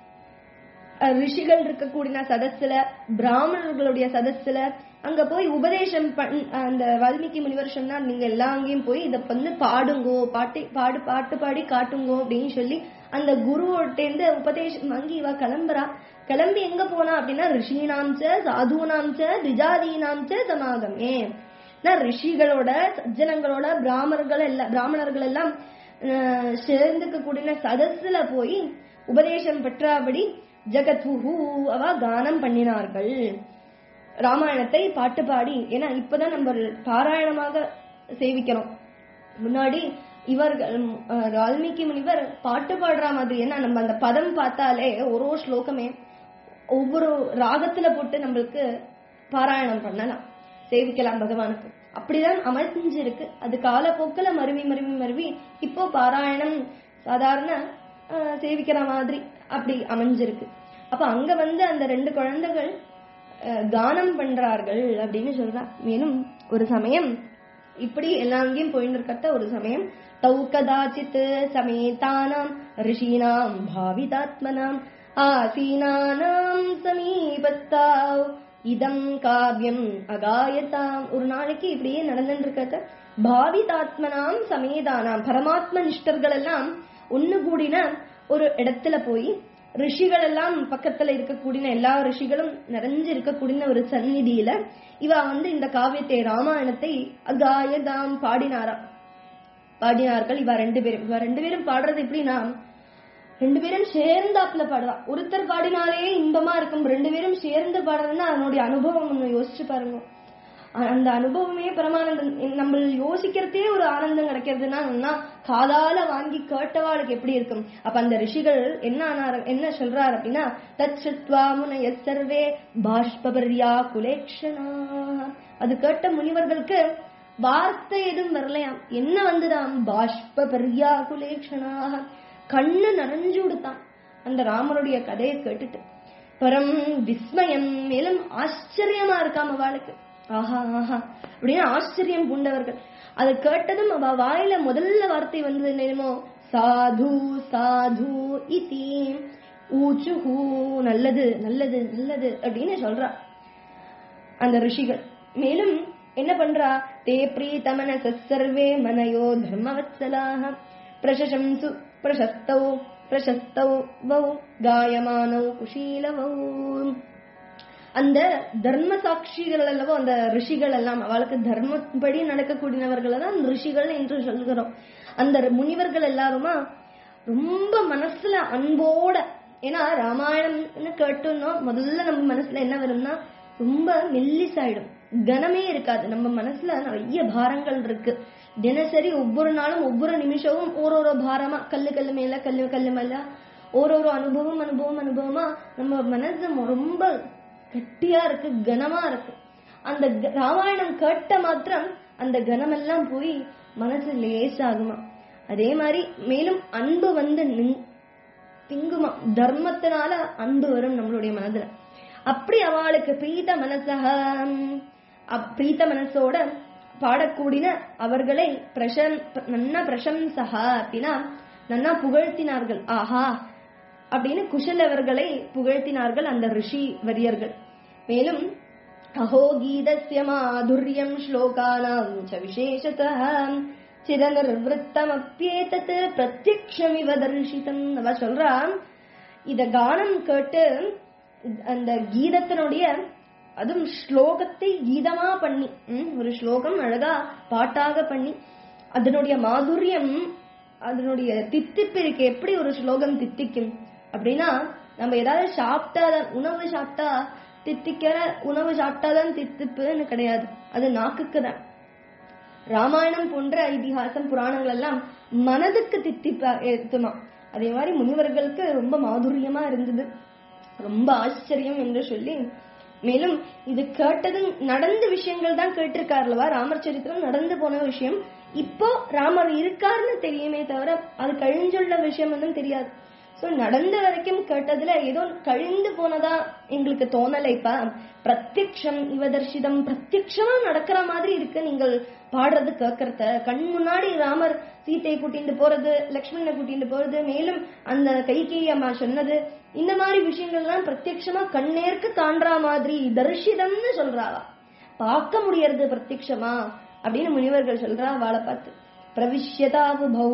அஹ், ரிஷிகள் இருக்கக்கூடிய சதஸ்ல பிராமணர்களுடைய சதஸ்ல அங்க போய் உபதேசம் பண் அந்த வால்மீகி முனிவர் சொன்னார் நீங்க எல்லா அங்கேயும் போய் இத வந்து பாடுங்கோ பாட்டு பாடு பாட்டு பாடி காட்டுங்கோ அப்படின்னு சொல்லி அந்த குருவோட்டேந்து உபதேசம் வாங்கி இவ கிளம்புறா கிளம்பி எங்க போனா அப்படின்னா ரிஷீனாம்ச சாதுனாம்ச திஜாதீனாம்ச சமாகமே நான் ரிஷிகளோட சஜ்ஜனங்களோட பிராமணர்கள் எல்லாம் பிராமணர்கள் எல்லாம் அஹ், சேர்ந்துக்க கூடின சதஸ்ல போய் உபதேசம் பெற்றாபடி ஜகத்ஹு அவ கானம் பண்ணினார்கள் ராமாயணத்தை பாட்டு பாடி ஏன்னா இப்பதான் நம்ம பாராயணமாக சேவிக்கிறோம் முன்னாடி இவர்கள் அஹ், வால்மீகி முனிவர் பாட்டு பாடுற மாதிரி ஏன்னா நம்ம அந்த பதம் பார்த்தாலே ஒரு ஒரு ஸ்லோகமே ஒவ்வொரு ராகத்துல போட்டு நம்மளுக்கு பாராயணம் பண்ணலாம் சேவிக்கலாம் பகவானுக்கு அப்படிதான் அமைஞ்சிருக்கு அது காலப்போக்கில் மருவி மருவி மருவி இப்போ பாராயணம் சாதாரண அஹ், சேவிக்கிற மாதிரி அப்படி அமைஞ்சிருக்கு அப்ப அங்க வந்து அந்த ரெண்டு குழந்தைகள் அஹ், கானம் பண்றார்கள் அப்படின்னு சொல்றா மேலும் ஒரு சமயம் இப்படி எல்லா அங்கேயும் போயின்னு இருக்கத்த ஒரு சமயம் தௌ கதாச்சித் சமேதானாம் ரிஷீனாம் பாவிதாத்மனாம் ஆசீனானாம் சமீபத்தாவ் இதம் காவியம் அகாயதாம் ஒரு நாளைக்கு இப்படியே நடந்துட்டு இருக்கத்த பாவிதாத்மனாம் சமேதானாம் பரமாத்ம நிஷ்டர்கள் எல்லாம் ஒண்ணு கூடின ஒரு இடத்துல போய் ரிஷிகள் எல்லாம் பக்கத்துல இருக்கக்கூடிய எல்லா ரிஷிகளும் நிறைஞ்சு இருக்கக்கூடிய ஒரு சந்நிதியில இவ வந்து இந்த காவியத்தை ராமாயணத்தை அகாயதாம் பாடினாரா பாடினார்கள் இவ ரெண்டு பேரும் இவ ரெண்டு பேரும் பாடுறது எப்படின்னா ரெண்டு பேரும் சேர்ந்தாப்புல பாடுவா ஒருத்தர் பாடினாலே இன்பமா இருக்கும் ரெண்டு பேரும் சேர்ந்து பாடுறதுன்னா அதனுடைய அனுபவம் ஒண்ணு யோசிச்சு பாருங்க அ- அந்த அனுபவமே பரமானந்தம் நம்ம யோசிக்கிறதே ஒரு ஆனந்தம் கிடைக்கிறதுனா என்ன காதால வாங்கி கேட்டவாளுக்கு எப்படி இருக்கும் அப்ப அந்த ரிஷிகள் என்ன ஆனார் என்ன சொல்றார் அப்படின்னா தத் சுத்வா முனைய சர்வே பாஷ்பபர்யா குலேக்ஷனா அது கேட்ட முனிவர்களுக்கு வார்த்தை எதுவும் வரலையாம் என்ன வந்துதாம் பாஷ்பபர்யா குலேக்ஷனாக கண்ணு நனைஞ்சு விடுத்தான் அந்த ராமருடைய கதையை கேட்டுட்டு பரம் விஸ்மயம் மேலும் ஆச்சரியமா இருக்காம அவளுக்கு ஆஹா ஆஹா அப்படின்னு ஆச்சரியம் பூண்டவர்கள் அதை கேட்டதும் அவ வாயில முதல்ல வார்த்தை வந்தது என்னமோ சாது சாது இதி ஊச்சுஹூ நல்லது நல்லது நல்லது அப்படின்னு சொல்றா அந்த ரிஷிகள் மேலும் என்ன பண்றா தே பிரீதமன சர்வே மனயோ தர்மவத்சலாக பிரசசம்சு பிரசஸ்தௌ பிரசஸ்தௌ வௌ காயமானௌ குஷீலவௌ அந்த தர்ம சாட்சிகள் அல்லவோ அந்த ரிஷிகள் எல்லாம் அவளுக்கு தர்மப்படி நடக்கக்கூடியவர்களை தான் ரிஷிகள் என்று சொல்கிறோம் அந்த முனிவர்கள் எல்லாருமா ரொம்ப மனசுல அன்போட ஏன்னா ராமாயணம்னு கேட்டோம்னா முதல்ல நம்ம மனசுல என்ன வரும்னா ரொம்ப மெல்லிசாயிடும் கனமே இருக்காது நம்ம மனசுல நிறைய பாரங்கள் இருக்கு தினசரி ஒவ்வொரு நாளும் ஒவ்வொரு நிமிஷமும் ஒரு ஒரு பாரமா கல்லு கல்லு மேல கல்லு கல்லு மேல ஒரு ஒரு அனுபவம் அனுபவம் அனுபவமா நம்ம மனசு ரொம்ப கட்டியா இருக்கு கனமா இருக்கு அந்த க- ராமாயணம் கேட்ட மாத்திரம் அந்த கனமெல்லாம் போய் மனசு லேசாகுமா அதே மாதிரி மேலும் அன்பு வந்து நின்- திங்குமா தர்மத்தினால அன்பு வரும் நம்மளுடைய மனதுல அப்படி அவளுக்கு பிரீத மனசக அப்- பிரீத்த மனசோட பாடக்கூடிய அவர்களை பிரசன் நன்னா பிரசம்சகா அப்படின்னா நன்னா புகழ்த்தினார்கள் ஆஹா அப்படின்னு குஷலவர்களை புகழ்த்தினார்கள் அந்த ரிஷி வரியர்கள் மேலும் அஹோ கீதஸ்ய மாதுர்யம் ஸ்லோகானாம் ச விசேஷதः சிரநிர்வத்தமப்பியேதத் பிரத்யக்ஷமிவ தர்ஷிதம் அவ சொல்றான் இத கானம் கேட்டு அந்த கீதத்தினுடைய அதுவும் ஸ்லோகத்தை கீதமா பண்ணி ம், ஒரு ஸ்லோகம் அழகா பாட்டாக பண்ணி அதனுடைய மாதுரியம் அதனுடைய தித்திப்பு இருக்கு எப்படி ஒரு ஸ்லோகம் தித்திக்கும் அப்படின்னா நம்ம ஏதாவது சாப்பிட்டாதான் உணவு சாப்பிட்டா தித்திக்கிற உணவு சாப்பிட்டாதான் தித்திப்புன்னு கிடையாது அது நாக்குக்கு தான் ராமாயணம் போன்ற இதிகாசம் புராணங்கள் எல்லாம் மனதுக்கு தித்திப்பா ஏத்துமா அதே மாதிரி முனிவர்களுக்கு ரொம்ப மாதுரியமா இருந்தது ரொம்ப ஆச்சரியம் என்று சொல்லி மேலும் இது கேட்டது நடந்த விஷயங்கள் தான் கேட்டிருக்காருலவா ராமர் சரித்திரம் நடந்து போன விஷயம் இப்போ ராமர் இருக்காருன்னு தெரியுமே தவிர அது கழிஞ்சுள்ள விஷயம் ஒன்றும் தெரியாது சோ நடந்த வரைக்கும் கேட்டதுல ஏதோ கழிந்து போனதா எங்களுக்கு தோணலை இப்ப பிரத்யக்ஷம் இவதர்ஷிதம் பிரத்யக்ஷமா நடக்கிற மாதிரி இருக்கு நீங்கள் பாடுறது கேட்கறத கண் முன்னாடி ராமர் சீத்தையை கூட்டிட்டு போறது லக்ஷ்மணனை கூட்டிட்டு போறது மேலும் அந்த கைகேயி அம்மா சொன்னது இந்த மாதிரி விஷயங்கள்லாம் பிரத்யக்ஷமா கண்ணேற்கு காண்ற மாதிரி தரிசிதம்னு சொல்றாவா பார்க்க முடியறது பிரத்யக்ஷமா அப்படின்னு முனிவர்கள் சொல்றா வாழை பார்த்து பிரவிஷ்யதாவுபௌ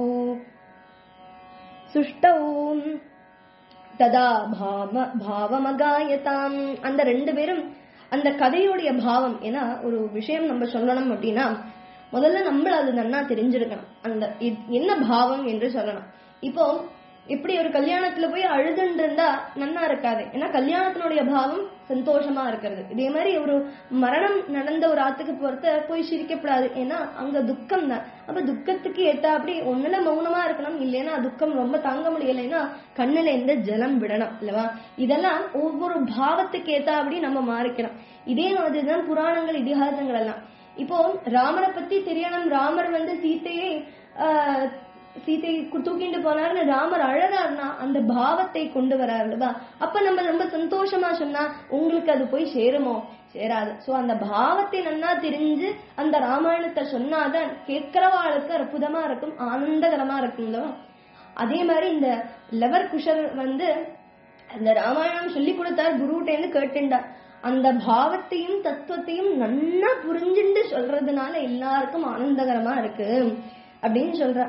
சுஷ்டௌ ததா பாவ பாவமகாயதாம் அந்த ரெண்டு பேரும் அந்த கதையுடைய பாவம் ஏன்னா ஒரு விஷயம் நம்ம சொல்லணும் அப்படின்னா முதல்ல நம்மள அது நன்னா தெரிஞ்சிருக்கணும் அந்த இ- என்ன பாவம் என்று சொல்லணும் இப்போ இப்படி ஒரு கல்யாணத்துல போய் அழுதுன்னு இருந்தா நன்னா இருக்காது ஏன்னா கல்யாணத்தினுடைய பாவம் சந்தோஷமா இருக்கிறது இதே மாதிரி ஒரு மரணம் நடந்த ஒரு ஆத்துக்கு போறத போய் சிரிக்கப்படாது ஏன்னா அங்க துக்கம் தான் அப்ப துக்கத்துக்கு ஏத்தா அப்படி ஒண்ணுல மௌனமா இருக்கணும் இல்லைன்னா துக்கம் ரொம்ப தாங்க முடியலைன்னா கண்ணுல எந்த ஜலம் விடணும் இல்லவா இதெல்லாம் ஒவ்வொரு பாவத்துக்கு ஏத்தா அப்படி நம்ம மாறிக்கணும் இதே மாதிரிதான் புராணங்கள் இதிகாசங்கள் எல்லாம் இப்போ ராமரை பத்தி தெரியணும் ராமர் வந்து சீத்தையை ஆஹ், சீதையை கு- தூக்கிட்டு போனாருன்னு ராமர் அழறாருன்னா அந்த பாவத்தை கொண்டு வராரு இல்லவா அப்ப நம்ம ரொம்ப சந்தோஷமா சொன்னா உங்களுக்கு அது போய் சேருமோ சேராது சோ அந்த பாவத்தை நன்னா தெரிஞ்சு அந்த ராமாயணத்தை சொன்னாதான் கேட்கிறவாளுக்கு அற்புதமா இருக்கும் ஆனந்தகரமா இருக்கும் இல்லவா அதே மாதிரி இந்த லவர் குஷர் வந்து அந்த ராமாயணம் சொல்லி கொடுத்தார் குருட்டேன்னு கேட்டுண்டார் அந்த பாவத்தையும் தத்துவத்தையும் நன்னா புரிஞ்சுண்டு சொல்றதுனால எல்லாருக்கும் ஆனந்தகரமா இருக்கு அப்படின்னு சொல்ற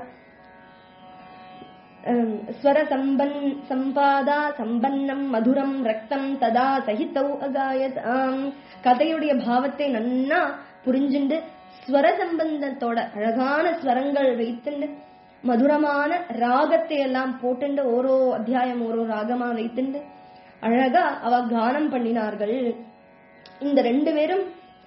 அஹ் ஸ்வர சம்பன் சம்பாதா சம்பன்னம் மதுரம் ரக்தம் ததா சகிதௌ அகாயத் ஆம் கதையுடைய பாவத்தை நன்னா புரிஞ்சுண்டு ஸ்வர சம்பந்தத்தோட அழகான ஸ்வரங்கள் வைத்துண்டு மதுரமான ராகத்தை எல்லாம் போட்டுண்டு ஓரோ அத்தியாயம் ஓரோ ராகமா வைத்துண்டு அழகா அவ கானம் பண்ணினார்கள் இந்த ரெண்டு பேரும்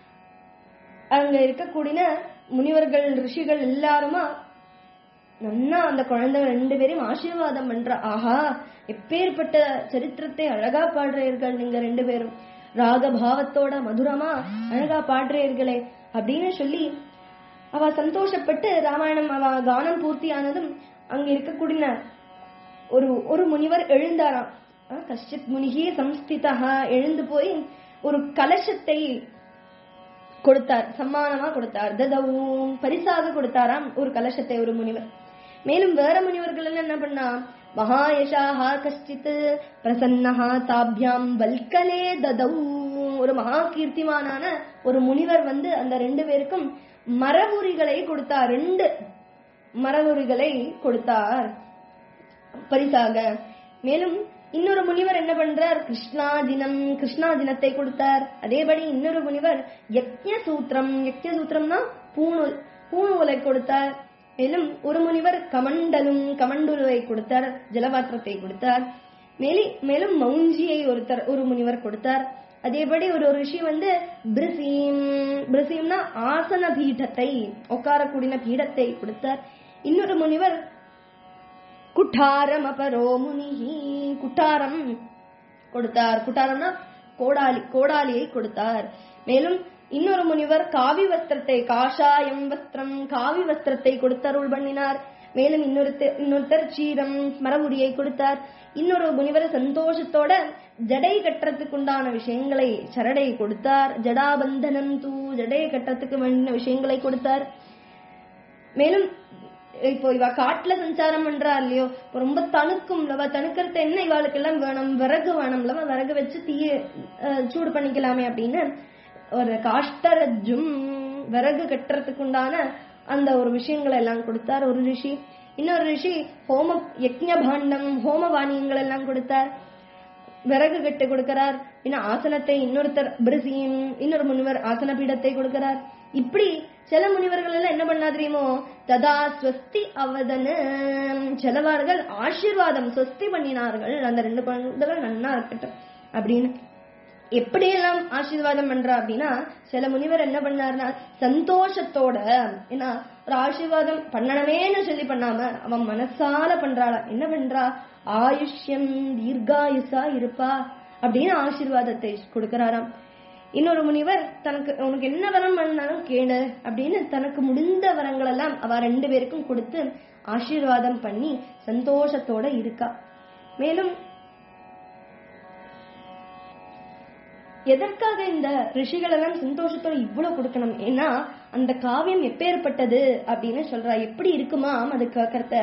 அங்க இருக்கக்கூடிய முனிவர்கள் ரிஷிகள் எல்லாருமா நன்னா அந்த குழந்தைகள் ரெண்டு பேரையும் ஆசீர்வாதம் பண்ற ஆஹா எப்பேற்பட்ட சரித்திரத்தை அழகா பாடுறீர்கள் நீங்க ரெண்டு பேரும் ராக பாவத்தோட மதுரமா அழகா பாடுறீர்களே அப்படின்னு சொல்லி அவ சந்தோஷப்பட்டு ராமாயணம் அவ கானம் பூர்த்தி ஆனதும் அங்க இருக்கக்கூடிய ஒரு ஒரு முனிவர் எழுந்தாராம் அஹ் கஷ்டித் முனிகி சம்ஸ்திதா எழுந்து போய் ஒரு கலசத்தை கொடுத்தார் சம்மானமா கொடுத்தார் ததவும் பரிசாக கொடுத்தாராம் ஒரு கலசத்தை ஒரு முனிவர் மேலும் வேற முனிவர்கள் எல்லாம் என்ன பண்ணா மகாயஷாஹா கஷ்டித் பிரசன்னஹா தாபியாம் வல்கலே ததவு ஒரு மகா கீர்த்திமானான ஒரு முனிவர் வந்து அந்த ரெண்டு பேருக்கும் மரபுரிகளை கொடுத்தார் ரெண்டு மரபுரிகளை கொடுத்தார் பரிசாக மேலும் இன்னொரு முனிவர் என்ன பண்றார் கிருஷ்ணா தினம் கிருஷ்ணா தினத்தை கொடுத்தார் அதேபடி இன்னொரு முனிவர் யக்ஞ சூத்திரம் யக்ஞ சூத்திரம்னா பூணூல் பூணூலை கொடுத்தார் மேலும் ஒரு முனிவர் கமண்டலும் கமண்டுலுவை கொடுத்தார் ஜலபாத்திரத்தை கொடுத்தார் மேலி மேலும் மௌஞ்சியை ஒருத்தர் ஒரு முனிவர் கொடுத்தார் அதேபடி ஒரு ரிஷி வந்து பிரிசீம் பிரிசீம்னா ஆசன பீடத்தை உட்காரக்கூடிய பீடத்தை கொடுத்தார் இன்னொரு முனிவர் குட்டாரம் அபரோ முனிஹி குட்டாரம் கொடுத்தார் குட்டாரம்னா கோடாலி கோடாலியை கொடுத்தார் மேலும் இன்னொரு முனிவர் காவி வஸ்திரத்தை காஷாயம் வஸ்திரம் காவி வஸ்திரத்தை கொடுத்தருள் பண்ணினார் மேலும் இன்னொருத்தர் இன்னொருத்தர் சீரம் மரபுரியை கொடுத்தார் இன்னொரு முனிவர் சந்தோஷத்தோட ஜடை கட்டுறதுக்கு உண்டான விஷயங்களை சரடை கொடுத்தார் ஜடாபந்தனம் தூ ஜடை கட்டுறதுக்கு வேண்டிய விஷயங்களை கொடுத்தார் மேலும் இப்போ இவ காட்டுல சஞ்சாரம் பண்றா இல்லையோ இப்போ ரொம்ப தணுக்கும்லவா தணுக்கிறது என்ன இவாளுக்கு எல்லாம் வேணும் விறகு வேணும்லவா விறகு வச்சு தீய அஹ், சூடு பண்ணிக்கலாமே அப்படின்னு ஒரு காஷ்டரஜும் விறகு கட்டுறதுக்கு உண்டான அந்த ஒரு விஷயங்களை எல்லாம் கொடுத்தார் ஒரு ரிஷி இன்னொரு ரிஷி ஹோம யக்ஞ பாண்டம் ஹோம பானியங்கள் எல்லாம் கொடுத்தார் விறகு கட்டு கொடுக்கிறார் இன்னும் ஆசனத்தை இன்னொருத்தர் பிரிசியும் இன்னொரு முனிவர் ஆசன பீடத்தை கொடுக்கிறார் இப்படி சில முனிவர்கள் எல்லாம் என்ன பண்ணா தெரியுமோ ததா ஸ்வஸ்தி அவதன சிலவார்கள் ஆசீர்வாதம் ஸ்வஸ்தி பண்ணினார்கள் அந்த ரெண்டு குழந்தைகள் நன்னா இருக்கட்டும் அப்படின்னு எப்படி எல்லாம் ஆசீர்வாதம் பண்றா அப்படின்னா சில முனிவர் என்ன பண்ணாருன்னா சந்தோஷத்தோட ஏன்னா ஒரு ஆசீர்வாதம் பண்ணணுமேன்னு சொல்லி பண்ணாம அவன் மனசால பண்றாளா என்ன பண்றா ஆயுஷ்யம் தீர்காயுசா இருப்பா அப்படின்னு ஆசீர்வாதத்தை கொடுக்கறாராம் இன்னொரு முனிவர் தனக்கு உனக்கு என்ன வரம் பண்ணாலும் கேளு அப்படின்னு தனக்கு முடிந்த வரங்கள் எல்லாம் அவ ரெண்டு பேருக்கும் கொடுத்து ஆசீர்வாதம் பண்ணி சந்தோஷத்தோட இருக்கா மேலும் எதற்காக இந்த ரிஷிகள் எல்லாம் சந்தோஷத்தோட இவ்வளவு கொடுக்கணும் ஏன்னா அந்த காவியம் எப்பேற்பட்டது அப்படின்னு சொல்றா எப்படி இருக்குமாம் அது கேட்கறத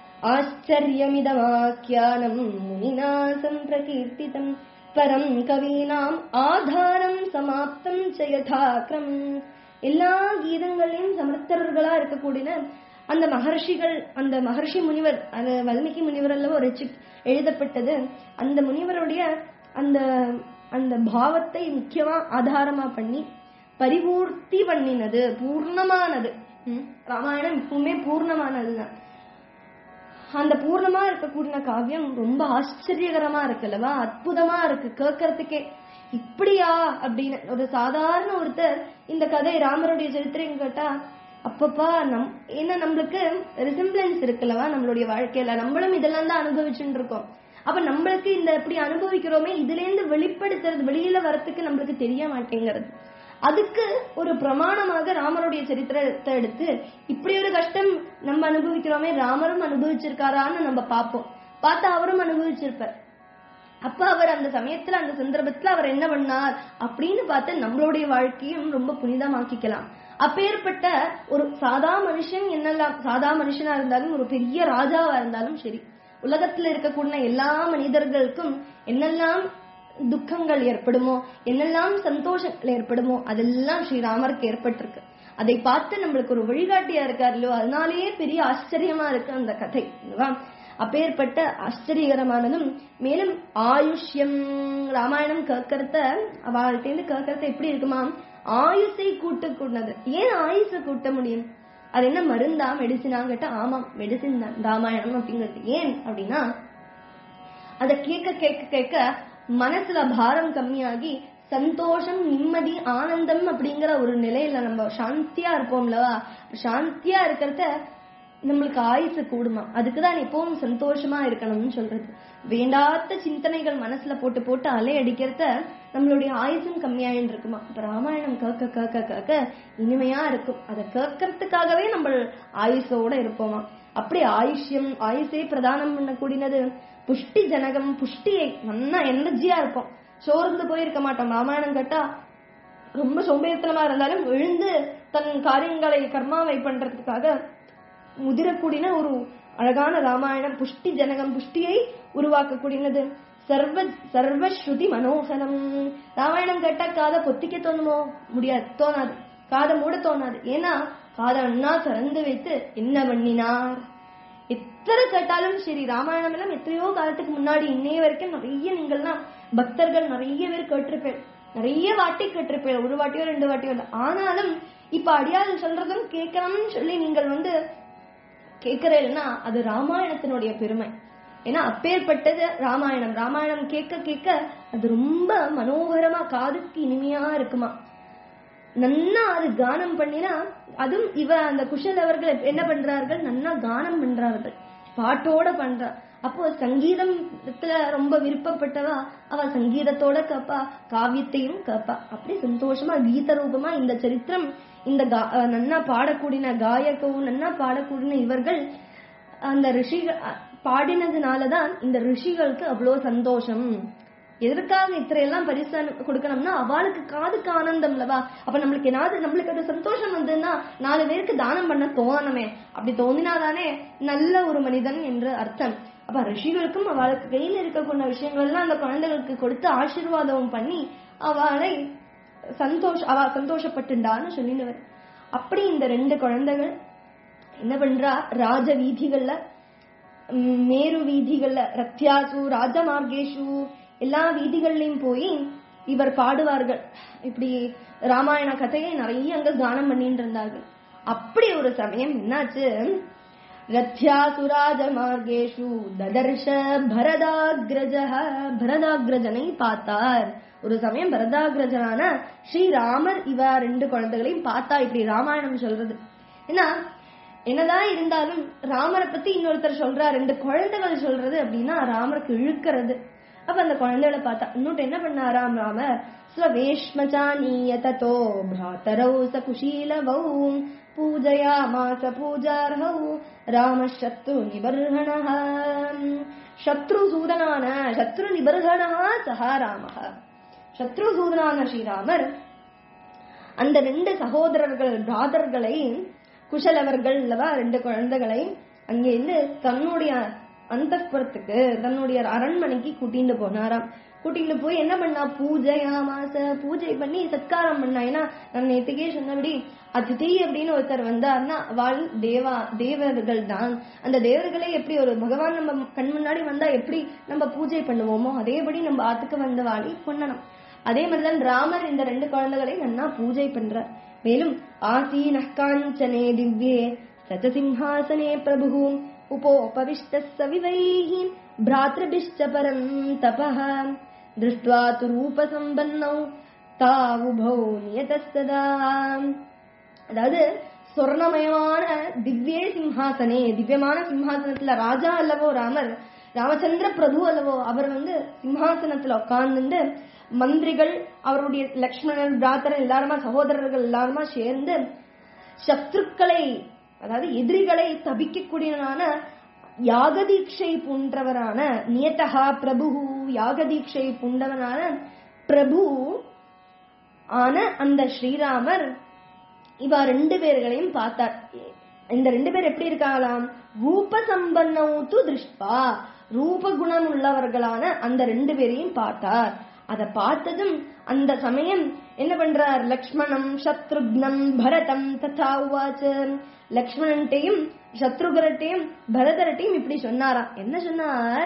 ஆச்சரியமிதமாக்கியானம் முனிநாசம் பிரகீர்த்திதம் பரம் கவீனாம் ஆதாரம் சமாப்தம் செயதாக்கிரம் எல்லா கீதங்களையும் சமர்த்தர்களா இருக்கக்கூடிய அந்த மகர்ஷிகள் அந்த மகர்ஷி முனிவர் அந்த வல்மீகி முனிவர் அல்லவா ஒரு சிப் எழுதப்பட்டது அந்த முனிவருடைய அந்த அந்த பாவத்தை முக்கியமா ஆதாரமா பண்ணி பரிபூர்த்தி பண்ணினது பூர்ணமானது ம், ராமாயணம் எப்பவுமே பூர்ணமானதுதான் அந்த பூர்ணமா இருக்கக்கூடிய காவியம் ரொம்ப ஆச்சரியகரமா இருக்குல்லவா அற்புதமா இருக்கு கேட்கறதுக்கே இப்படியா அப்படின்னு ஒரு சாதாரண ஒருத்தர் இந்த கதை ராமருடைய சரித்திரம் கேட்டா அப்பப்பா நம் ஏன்னா நம்மளுக்கு ரிசம்பிளன்ஸ் இருக்குல்லவா நம்மளுடைய வாழ்க்கையில நம்மளும் இதெல்லாம் தான் அனுபவிச்சுட்டு இருக்கோம் அப்ப நம்மளுக்கு இந்த இப்படி அனுபவிக்கிறோமே இதுல இருந்து வெளிப்படுத்துறது வெளியில வரத்துக்கு நம்மளுக்கு தெரிய மாட்டேங்கிறது அதுக்கு ஒரு பிரமாணமாக ராமருடைய சரித்திரத்தை எடுத்து இப்படி ஒரு கஷ்டம் நம்ம அனுபவிக்கிறோமே ராமரும் அனுபவிச்சிருக்காரான்னு நம்ம பார்ப்போம் பார்த்தா அவரும் அனுபவிச்சிருப்பார் அப்ப அவர் அந்த சமயத்துல அந்த சந்தர்ப்பத்துல அவர் என்ன பண்ணார் அப்படின்னு பார்த்து நம்மளுடைய வாழ்க்கையும் ரொம்ப புனிதமாக்கிக்கலாம் அப்பேற்பட்ட ஒரு சாதா மனுஷன் என்னெல்லாம் சாதா மனுஷனா இருந்தாலும் ஒரு பெரிய ராஜாவா இருந்தாலும் சரி உலகத்துல இருக்கக்கூடிய எல்லா மனிதர்களுக்கும் என்னெல்லாம் துக்கங்கள் ஏற்படுமோ என்னெல்லாம் சந்தோஷங்கள் ஏற்படுமோ அதெல்லாம் ஸ்ரீராமருக்கு ஏற்பட்டிருக்கு அதை பார்த்து நம்மளுக்கு ஒரு வழிகாட்டியா இருக்கார் இல்லையோ அதனாலேயே பெரிய ஆச்சரியமா இருக்கு அந்த கதை இல்லவா அப்பேற்பட்ட ஆச்சரியகரமானதும் மேலும் ஆயுஷ்யம் ராமாயணம் கேட்கறத அவள்கிட்ட கேட்கறத எப்படி இருக்குமா ஆயுசை கூட்ட கூடது ஏன் ஆயுசை கூட்ட முடியும் அது என்ன மருந்தா மெடிசினா கேட்டா ஆமாம் மெடிசின் தான் ராமாயணம் அப்படிங்கிறது ஏன் அப்படின்னா அதை கேட்க கேட்க கேட்க மனசுல பாரம் கம்மியாகி சந்தோஷம் நிம்மதி ஆனந்தம் அப்படிங்கிற ஒரு நிலையில நம்ம சாந்தியா இருப்போம்லவா சாந்தியா இருக்கிறத நம்மளுக்கு ஆயுசு கூடுமா அதுக்குதான் எப்பவும் சந்தோஷமா இருக்கணும்னு சொல்றது வேண்டாத சிந்தனைகள் மனசுல போட்டு போட்டு அலை அடிக்கிறத நம்மளுடைய ஆயுசும் கம்மியாயின்னு இருக்குமா இப்ப ராமாயணம் கேட்க கேட்க கேட்க இனிமையா இருக்கும் அதை கேட்கறதுக்காகவே நம்ம ஆயுசோட இருப்போமா அப்படி ஆயுஷ்யம் ஆயுசே பிரதானம் பண்ணக்கூடியது புஷ்டி ஜனகம் புஷ்டியை நல்லா எனர்ஜியா இருப்போம் சோர்ந்து போயிருக்க மாட்டோம் ராமாயணம் கேட்டா ரொம்ப சோம்பேறித்தனமா இருந்தாலும் எழுந்து தன் காரியங்களை கர்மாவை பண்றதுக்காக முதிரக்கூடியன ஒரு அழகான ராமாயணம் புஷ்டி ஜனகம் புஷ்டியை உருவாக்கக்கூடியது சர்வ சர்வஸ்ருதி மனோகரம் ராமாயணம் கேட்டா காதை பொத்திக்க தோணுமோ முடியாது தோணாது காதை மூட தோணாது ஏன்னா காதை அண்ணா திறந்து வைத்து என்ன பண்ணினார் எத்தனை கேட்டாலும் சரி ராமாயணம் எல்லாம் எத்தனையோ காலத்துக்கு முன்னாடி இன்னைய வரைக்கும் நிறைய நீங்கள்லாம் பக்தர்கள் நிறைய பேர் கேட்டிருப்பேன் நிறைய வாட்டி கேட்டிருப்பேன் ஒரு வாட்டியோ ரெண்டு வாட்டியோ இல்லை ஆனாலும் இப்ப அடியாள் சொல்றதும் கேட்கணும்னு சொல்லி நீங்கள் வந்து கேட்கிறேன்னா அது ராமாயணத்தினுடைய பெருமை ஏன்னா அப்பேற்பட்டது ராமாயணம் ராமாயணம் கேட்க கேட்க அது ரொம்ப மனோகரமா காதுக்கு இனிமையா இருக்குமா நன்னா அது கானம் பண்ணினா அதுவும் இவ அந்த குஷல் அவர்கள் என்ன பண்றார்கள் நன்னா கானம் பண்றார்கள் பாட்டோட பண்றா அப்போ சங்கீதத்துல ரொம்ப விருப்பப்பட்டவா அவ சங்கீதத்தோட கேப்பா காவியத்தையும் கேப்பா அப்படி சந்தோஷமா கீத ரூபமா இந்த சரித்திரம் இந்த கா- அஹ் நன்னா பாடக்கூடிய காயகவும் நன்னா பாடக்கூடிய இவர்கள் அந்த ரிஷிகள் அஹ் பாடினதுனாலதான் இந்த ரிஷிகளுக்கு அவ்வளோ சந்தோஷம் எதற்காக இத்திரையெல்லாம் பரிசு கொடுக்கணும்னா அவளுக்கு காதுக்கு ஆனந்தம் இல்லவா அப்ப நம்மளுக்கு ஏதாவது நம்மளுக்கு அது சந்தோஷம் வந்ததுன்னா நாலு பேருக்கு தானம் பண்ண தோணணுமே அப்படி தோணினாதானே நல்ல ஒரு மனிதன் என்று அர்த்தம் அப்ப ரிஷிகளுக்கும் அவளுக்கு கையில இருக்கக்கூடிய விஷயங்கள் எல்லாம் அந்த குழந்தைகளுக்கு கொடுத்து ஆசீர்வாதம் பண்ணி அவளை சந்தோஷ அவ சந்தோஷப்பட்டுண்டான்னு சொல்லினவர் அப்படி இந்த ரெண்டு குழந்தைகள் என்ன பண்றா ராஜ வீதிகள்ல ம், மேரு வீதிகள்ல ரத்யாசு ராஜமார்கேஷு எல்லா வீதிகள்லயும் போய் இவர் பாடுவார்கள் இப்படி ராமாயண கதையை நிறைய அங்க கானம் பண்ணிட்டு இருந்தார்கள் அப்படி ஒரு சமயம் என்னாச்சு ரத்யாசு ராஜமார்கேஷு ததர்ஷ பரதாகிரஜ பரதாகிரஜனை பார்த்தார் ஒரு சமயம் பரதாகிரஜனான ஸ்ரீராமர் இவ ரெண்டு குழந்தைகளையும் பார்த்தா இப்படி ராமாயணம் சொல்றது ஏன்னா என்னதான் இருந்தாலும் ராமரை பத்தி இன்னொருத்தர் சொல்றா ரெண்டு குழந்தைகள் சொல்றது அப்படின்னா ராமருக்கு இழுக்கிறது அப்ப அந்த குழந்தைகளை பார்த்தா இன்னொட்டு என்ன பண்ணாராம் ராமர் ஸ்வவேஷ்மச்சானீய ததோ பிராத்தரௌ ச குஷீலவௌ பூஜயாமாச பூஜார்ஹௌ ராம சத்ரு நிபர்ஹணः சத்ரு சூதனான சத்ரு நிபர்ஹணः சஹா ராமः சத்ரு சூதனான ஸ்ரீராமர் அந்த ரெண்டு சகோதரர்கள் பிராதர்களை குஷலவர்கள் அல்லவா ரெண்டு குழந்தைகளை அங்கிருந்து தன்னுடைய அந்தப்புறத்துக்கு தன்னுடைய அரண்மனைக்கு கூட்டிட்டு போனாராம் கூட்டிட்டு போய் என்ன பண்ணா பூஜையா மாச பூஜை பண்ணி சத்காரம் பண்ணா ஏன்னா நான் நேத்துக்கே சொன்னபடி அதிதி அப்படின்னு ஒருத்தர் வந்தார்னா அவள் தேவா தேவர்கள் தான் அந்த தேவர்களே எப்படி ஒரு பகவான் நம்ம கண் முன்னாடி வந்தா எப்படி நம்ம பூஜை பண்ணுவோமோ அதேபடி நம்ம ஆத்துக்கு வந்த வாழி பண்ணணும் அதே மாதிரிதான் ராமர் இந்த ரெண்டு குழந்தைகளை நன்னா பூஜை பண்றார் மேலும் ஆசீன காஞ்சனே திவ்யே சச்ச சிம்ஹாசனே பிரபு உபோபவிஷ்ட சவிவைஹி பிராத்ருபிஷ்ட பரம் தபः திருஷ்ட்வா து ரூப சம்பன்னௌ தாவுபௌ நியதஸ்ததா அதாவது சொர்ணமயமான திவ்யே சிம்ஹாசனே திவ்யமான சிம்ஹாசனத்துல ராஜா அல்லவோ ராமர் ராமச்சந்திர பிரபு அல்லவோ அவர் வந்து சிம்ஹாசனத்துல உட்கார்ந்துட்டு மந்திரிகள் அவருடைய லக்ஷ்மணன் பிராத்தரன் எல்லாருமா சகோதரர்கள் எல்லாருமா சேர்ந்து சத்ருக்களை அதாவது எதிரிகளை தபிக்கக்கூடியவனான யாகதீட்சை பூண்டவரான நியதகா பிரபு யாகதீட்சை பூண்டவனான பிரபு ஆன அந்த ஸ்ரீராமர் இவ ரெண்டு பேர்களையும் பார்த்தார் இந்த ரெண்டு பேர் எப்படி இருக்காங்களாம் ரூப சம்பன்னவுத்து திருஷ்பா ரூப குணம் உள்ளவர்களான அந்த ரெண்டு பேரையும் பார்த்தார் அத பார்த்ததும் அந்த சமயம் என்ன பண்றார் லக்ஷ்மணம் சத்ருக்னம் பரதம் ததா உவாச்ச லக்ஷ்மணன்ட்டையும் சத்ருகரட்டையும் பரதரட்டையும் இப்படி சொன்னாராம் என்ன சொன்னார்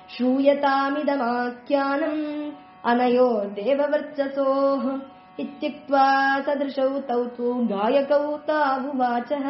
ஸ்ரூயதாமிதமாக்கியானம் அனயோ தேவவர்ச்சசோः இத்தியுக்த்வா சதிருஷௌ தௌ தூ காயகௌ தாவுவாச்ச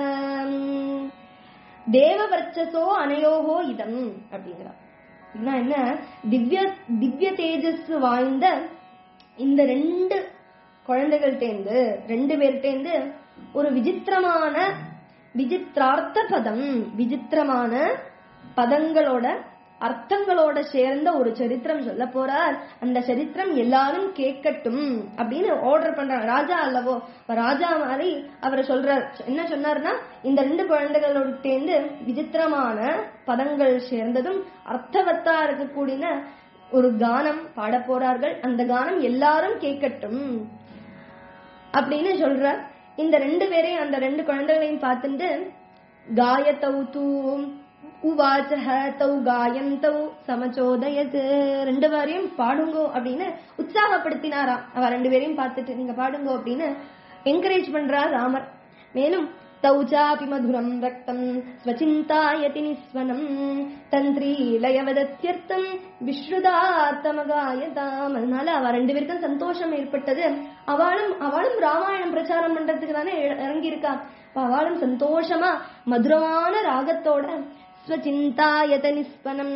தேவவர்ச்சசோ அனயோகோ இதம் அப்படிங்கிறார் அப்படின்னா என்ன திவ்ய திவ்ய தேஜஸ் வாய்ந்த இந்த ரெண்டு குழந்தைகள்டேந்து ரெண்டு பேர்டேந்து ஒரு விசித்திரமான விசித்திரார்த்த பதம் விசித்திரமான பதங்களோட அர்த்தங்களோட சேர்ந்த ஒரு சரித்திரம் சொல்ல போறார் அந்த சரித்திரம் எல்லாரும் கேட்கட்டும் அப்படின்னு ஆர்டர் பண்றாங்க ராஜா அல்லவோ இப்ப ராஜா மாதிரி அவர் சொல்றார் என்ன சொன்னார்னா இந்த ரெண்டு குழந்தைகளோட சேர்ந்து விசித்திரமான பதங்கள் சேர்ந்ததும் அர்த்தவத்தா இருக்கக்கூடிய ஒரு கானம் பாட போறார்கள் அந்த கானம் எல்லாரும் கேட்கட்டும் அப்படின்னு சொல்ற இந்த ரெண்டு பேரையும் அந்த ரெண்டு குழந்தைகளையும் பார்த்துட்டு காயத்தௌ தூ உவாச்சஹ தௌ காயந்தௌ சமச்சோதயத் ரெண்டு பேரையும் பாடுங்கோ அப்படின்னு உற்சாகப்படுத்தினாராம் அவ ரெண்டு பேரையும் பார்த்துட்டு நீங்க பாடுங்கோ அப்படின்னு என்கரேஜ் பண்றார் ராமர் மேலும் தௌச்சாபி மதுரம் ரக்தம் ஸ்வச்சிந்தாயதி நிஸ்வனம் தந்திரி லயவதத்தியர்த்தம் விஸ்ருதார்த்தமகாயதாம் அதனால அவ ரெண்டு பேருக்கும் சந்தோஷம் ஏற்பட்டது அவளும் அவளும் ராமாயணம் பிரச்சாரம் பண்றதுக்கு தானே இறங்கி இருக்கா அப்ப அவளும் சந்தோஷமா மதுரமான ராகத்தோட ஸ்வச்சிந்தாயத நிஸ்வனம்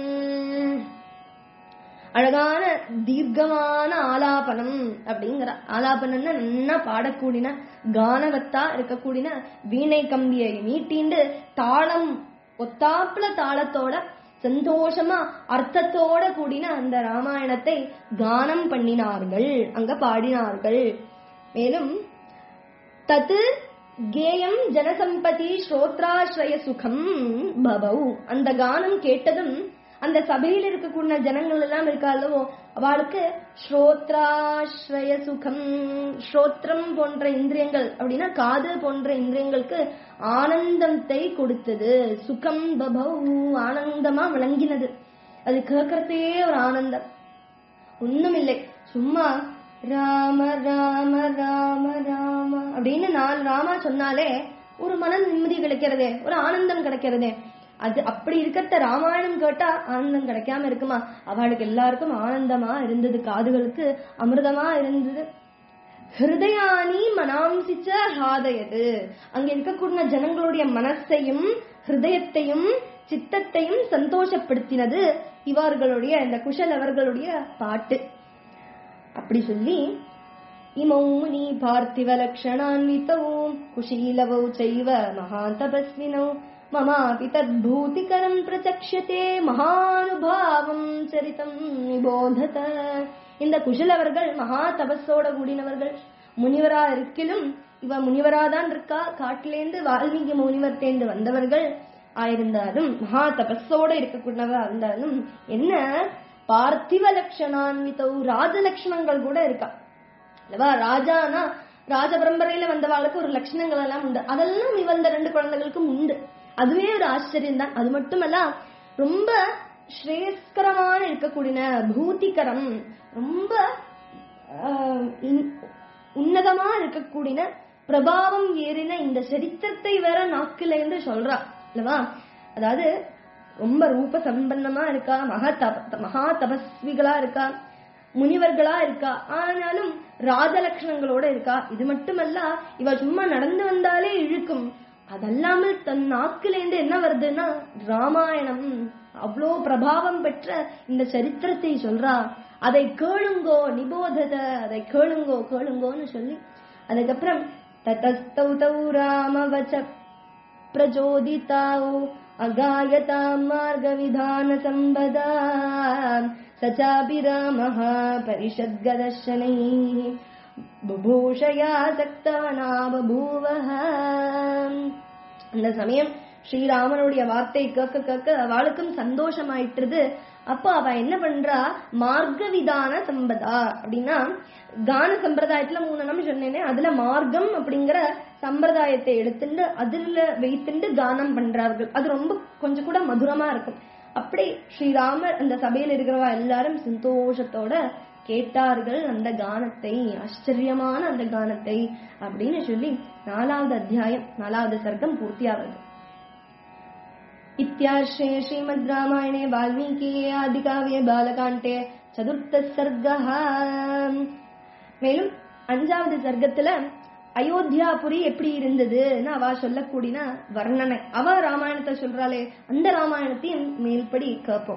அழகான தீர்க்கமான ஆலாபனம் அப்படிங்கிற ஆலாபனம்னா நல்லா பாடக்கூடின கானவத்தா இருக்கக்கூடின வீணை கம்பியை நீட்டிண்டு தாளம் ஒத்தாப்புல தாளத்தோட சந்தோஷமா அர்த்தத்தோட கூடின அந்த ராமாயணத்தை கானம் பண்ணினார்கள் அங்க பாடினார்கள் மேலும் தத்து கேயம் ஜனசம்பதி ஸ்ரோத்ராஸ்ரய சுகம் பபௌ அந்த கானம் கேட்டதும் அந்த சபையில் இருக்கக்கூடிய ஜனங்கள் எல்லாம் இருக்கா அல்லவோ அவளுக்கு ஸ்ரோத்ராஸ்ரய சுகம் ஸ்ரோத்ரம் போன்ற இந்திரியங்கள் அப்படின்னா காது போன்ற இந்திரியங்களுக்கு ஆனந்தத்தை கொடுத்தது சுகம் பபௌ ஆனந்தமா விளங்கினது அது கேட்கறதே ஒரு ஆனந்தம் ஒண்ணுமில்லை சும்மா ராம ராம ராம ராம அப்படின்னு நாலு ராமா சொன்னாலே ஒரு மன நிம்மதி கிடைக்கிறதே ஒரு ஆனந்தம் கிடைக்கிறதே அது அப்படி இருக்கிறத ராமாயணம் கேட்டா ஆனந்தம் கிடைக்காம இருக்குமா அவளுக்கு எல்லாருக்கும் ஆனந்தமா இருந்தது காதுகளுக்கு அமிர்தமா இருந்தது ஹிருதயானி மனாம்சிச்ச ஹாதயது அங்க இருக்கக்கூடிய ஜனங்களுடைய மனசையும் ஹிருதயத்தையும் சித்தத்தையும் சந்தோஷப்படுத்தினது இவர்களுடைய இந்த குஷல் அவர்களுடைய பாட்டு அப்படி சொல்லி இமௌ முனி பார்த்திவ லக்ஷணான்விதௌ குஷீலவௌ செய்வ மகாந்தபஸ்வினௌ மமாபி தத்பூதிகரம் பிரச்சக்ஷதே மகானுபாவம் சரிதம் நிபோதத இந்த குஷலவர்கள் மகா தபஸோட கூடினவர்கள் முனிவரா இருக்கிலும் இவ முனிவராதான் இருக்கா காட்டிலேந்து வால்மீகி முனிவர்த்தேந்து வந்தவர்கள் ஆயிருந்தாலும் மகா தபஸோட இருக்கக்கூடியவா இருந்தாலும் என்ன பார்த்திவ லட்சணான்விதௌ ராஜ லட்சணங்கள் கூட இருக்கா அல்லவா ராஜானா ராஜ பரம்பரையில வந்தவாளுக்கு ஒரு லட்சணங்கள் எல்லாம் உண்டு அதெல்லாம் இவந்த ரெண்டு குழந்தைகளுக்கும் உண்டு அதுவே ஒரு ஆச்சரியம் தான் அது மட்டுமல்ல ரொம்ப ஸ்ரேயஸ்கரமான இருக்கக்கூடிய பூதிகரம் ரொம்ப ஆஹ், இன்- உன்னதமா இருக்கக்கூடிய பிரபாவம் ஏறின இந்த சரித்திரத்தை வேற நாக்குல இருந்து சொல்றா அல்லவா அதாவது ரொம்ப ரூப சம்பன்னமா இருக்கா மகா தப மகா தபஸ்விகளா இருக்கா முனிவர்களா இருக்கா ஆனாலும் ராஜலட்சணங்களோட இருக்கா இது மட்டுமல்ல இவ சும்மா நடந்து வந்தாலே இழுக்கும் அதல்லாமல் தன் நாக்கிலேந்து என்ன வருதுன்னா ராமாயணம் அவ்வளோ பிரபாவம் பெற்ற இந்த சரித்திரத்தை சொல்றா அதை கேளுங்கோ நிபோதத அதை கேளுங்கோ கேளுங்கோன்னு சொல்லி அதுக்கப்புறம் ததஸ்தௌ தௌ ராமவச்ச प्रचोदिताौ अगायतां मार्गविधानसम्बदा स चापि रामः परिषद्गदर्शनैः बुभूषया सक्तवना बभूवः அந்த சமயம் ஸ்ரீராமனுடைய வார்த்தை கேட்க கேட்க அவளுக்கும் சந்தோஷமாயிட்டுது அப்போ அவ என்ன பண்றா மார்க்க விதான சம்பதா அப்படின்னா கான சம்பிரதாயத்துல மூணு நம்ம சொன்னேனே அதுல மார்க்கம் அப்படிங்கிற சம்பிரதாயத்தை எடுத்துட்டு அதுல வைத்துண்டு கானம் பண்றார்கள் அது ரொம்ப கொஞ்சம் கூட மதுரமா இருக்கும் அப்படி ஸ்ரீராமர் அந்த சபையில இருக்கிறவா எல்லாரும் சந்தோஷத்தோட கேட்டார்கள் அந்த கானத்தை ஆச்சரியமான அந்த கானத்தை அப்படின்னு சொல்லி நாலாவது அத்தியாயம் நாலாவது சர்க்கம் பூர்த்தியாவது इत्यार्षे श्रीमद् रामायणे वाल्मीकीये आदिकाव्ये बालकाण्डे சதுர்த்த சர்க்கः மேலும் அஞ்சாவது சர்க்கத்துல அயோத்தியாபுரி எப்படி இருந்ததுன்னு அவ சொல்லக்கூடிய வர்ணனை அவ ராமாயணத்தை சொல்றாளே அந்த ராமாயணத்தையும் மேல்படி கேட்போம்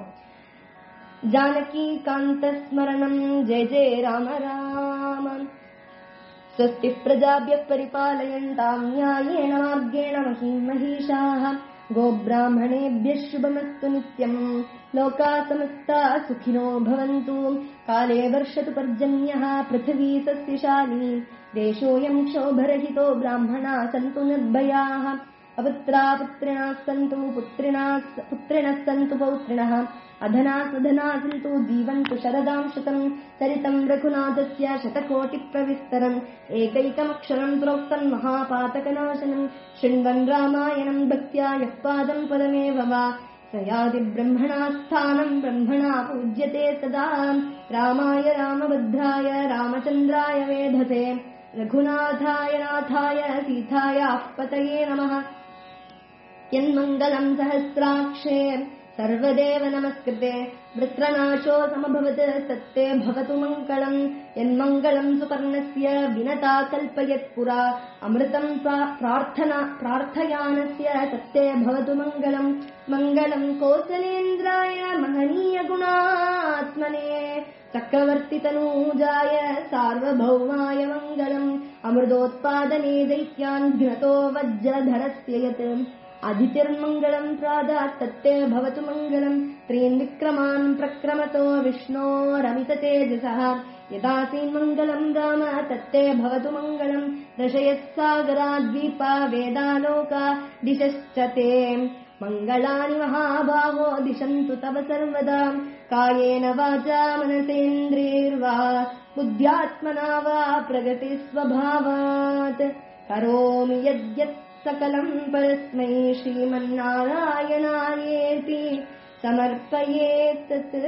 ஜானகி காந்த ஸ்மரணம் ஜெய ஜெய ராம ராம स्वस्ति प्रजाभ्यः परिपालयन्ताम् न्यायेण मार्गेण महीम् महिषाः गोब्राह्मणेभ्यः शुभमस्तु नित्यम् लोकाः समस्ताः सुखिनो भवन्तु काले वर्षतु पर्जन्यः पृथिवी सस्यशाली देशोऽयम् क्षोभरहितो ब्राह्मणाः सन्तु निर्भयाः अपुत्रा पुत्रिणः सन्तु पुत्रिणः पुत्रिणः सन्तु पौत्रिणः अधना सुधना सन्तु जीवन्तु शरदां शतम् सरितम् रघुनाथस्य शतकोटिप्रविस्तरम् एकैकमक्षरम् प्रोक्तम् महापातकनाशनम् शृण्वन् रामायणम् भक्त्या यः पादम् पदमेव वा स याति ब्रह्मणा स्थानम् ब्रह्मणा पूज्यते सदा रामाय रामभद्राय रामचन्द्राय वेधसे रघुनाथाय नाथाय सीतायाः पतये नमः यन्मङ्गलम् सहस्राक्षे सर्वदेव नमस्कृते वृत्रनाशो समभवत् तत्ते भवतु मङ्गलम् यन्मङ्गलम् सुपर्णस्य विनता कल्पयत् पुरा अमृतम् प्रा- प्रार्थना प्रार्थयानस्य तत्ते भवतु मङ्गलम् मङ्गलम् कोसलेन्द्राय महनीयगुणात्मने चक्रवर्तितनूजाय सार्वभौमाय मङ्गलम् अमृतोत्पादने दैत्यान् घ्नतो वज्रधरस्य यत् अदितिर्मङ्गलम् प्रादात् तत्ते भवतु मङ्गलम् त्रीन् विक्रमान् प्रक्रमतो विष्णोरमिततेजसः यदासीन्मङ्गलम् राम तत्ते भवतु मङ्गलम् दशयः सागराद्वीपा वेदालोका दिशश्च ते मङ्गलानि महाभावो दिशन्तु तव सर्वदा कायेन वाचा मनसेन्द्रिर्वा बुद्ध्यात्मना वा प्रगतिस्वभावात् करोमि यद्यत् सकलम् परस्मै श्रीमन्नारायणायेति समर्पयेत्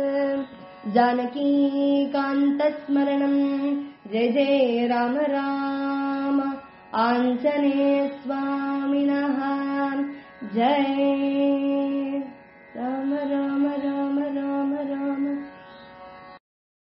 जानकीकान्तस्मरणम् जय जय राम राम आञ्जने स्वामिनः जय राम राम राम राम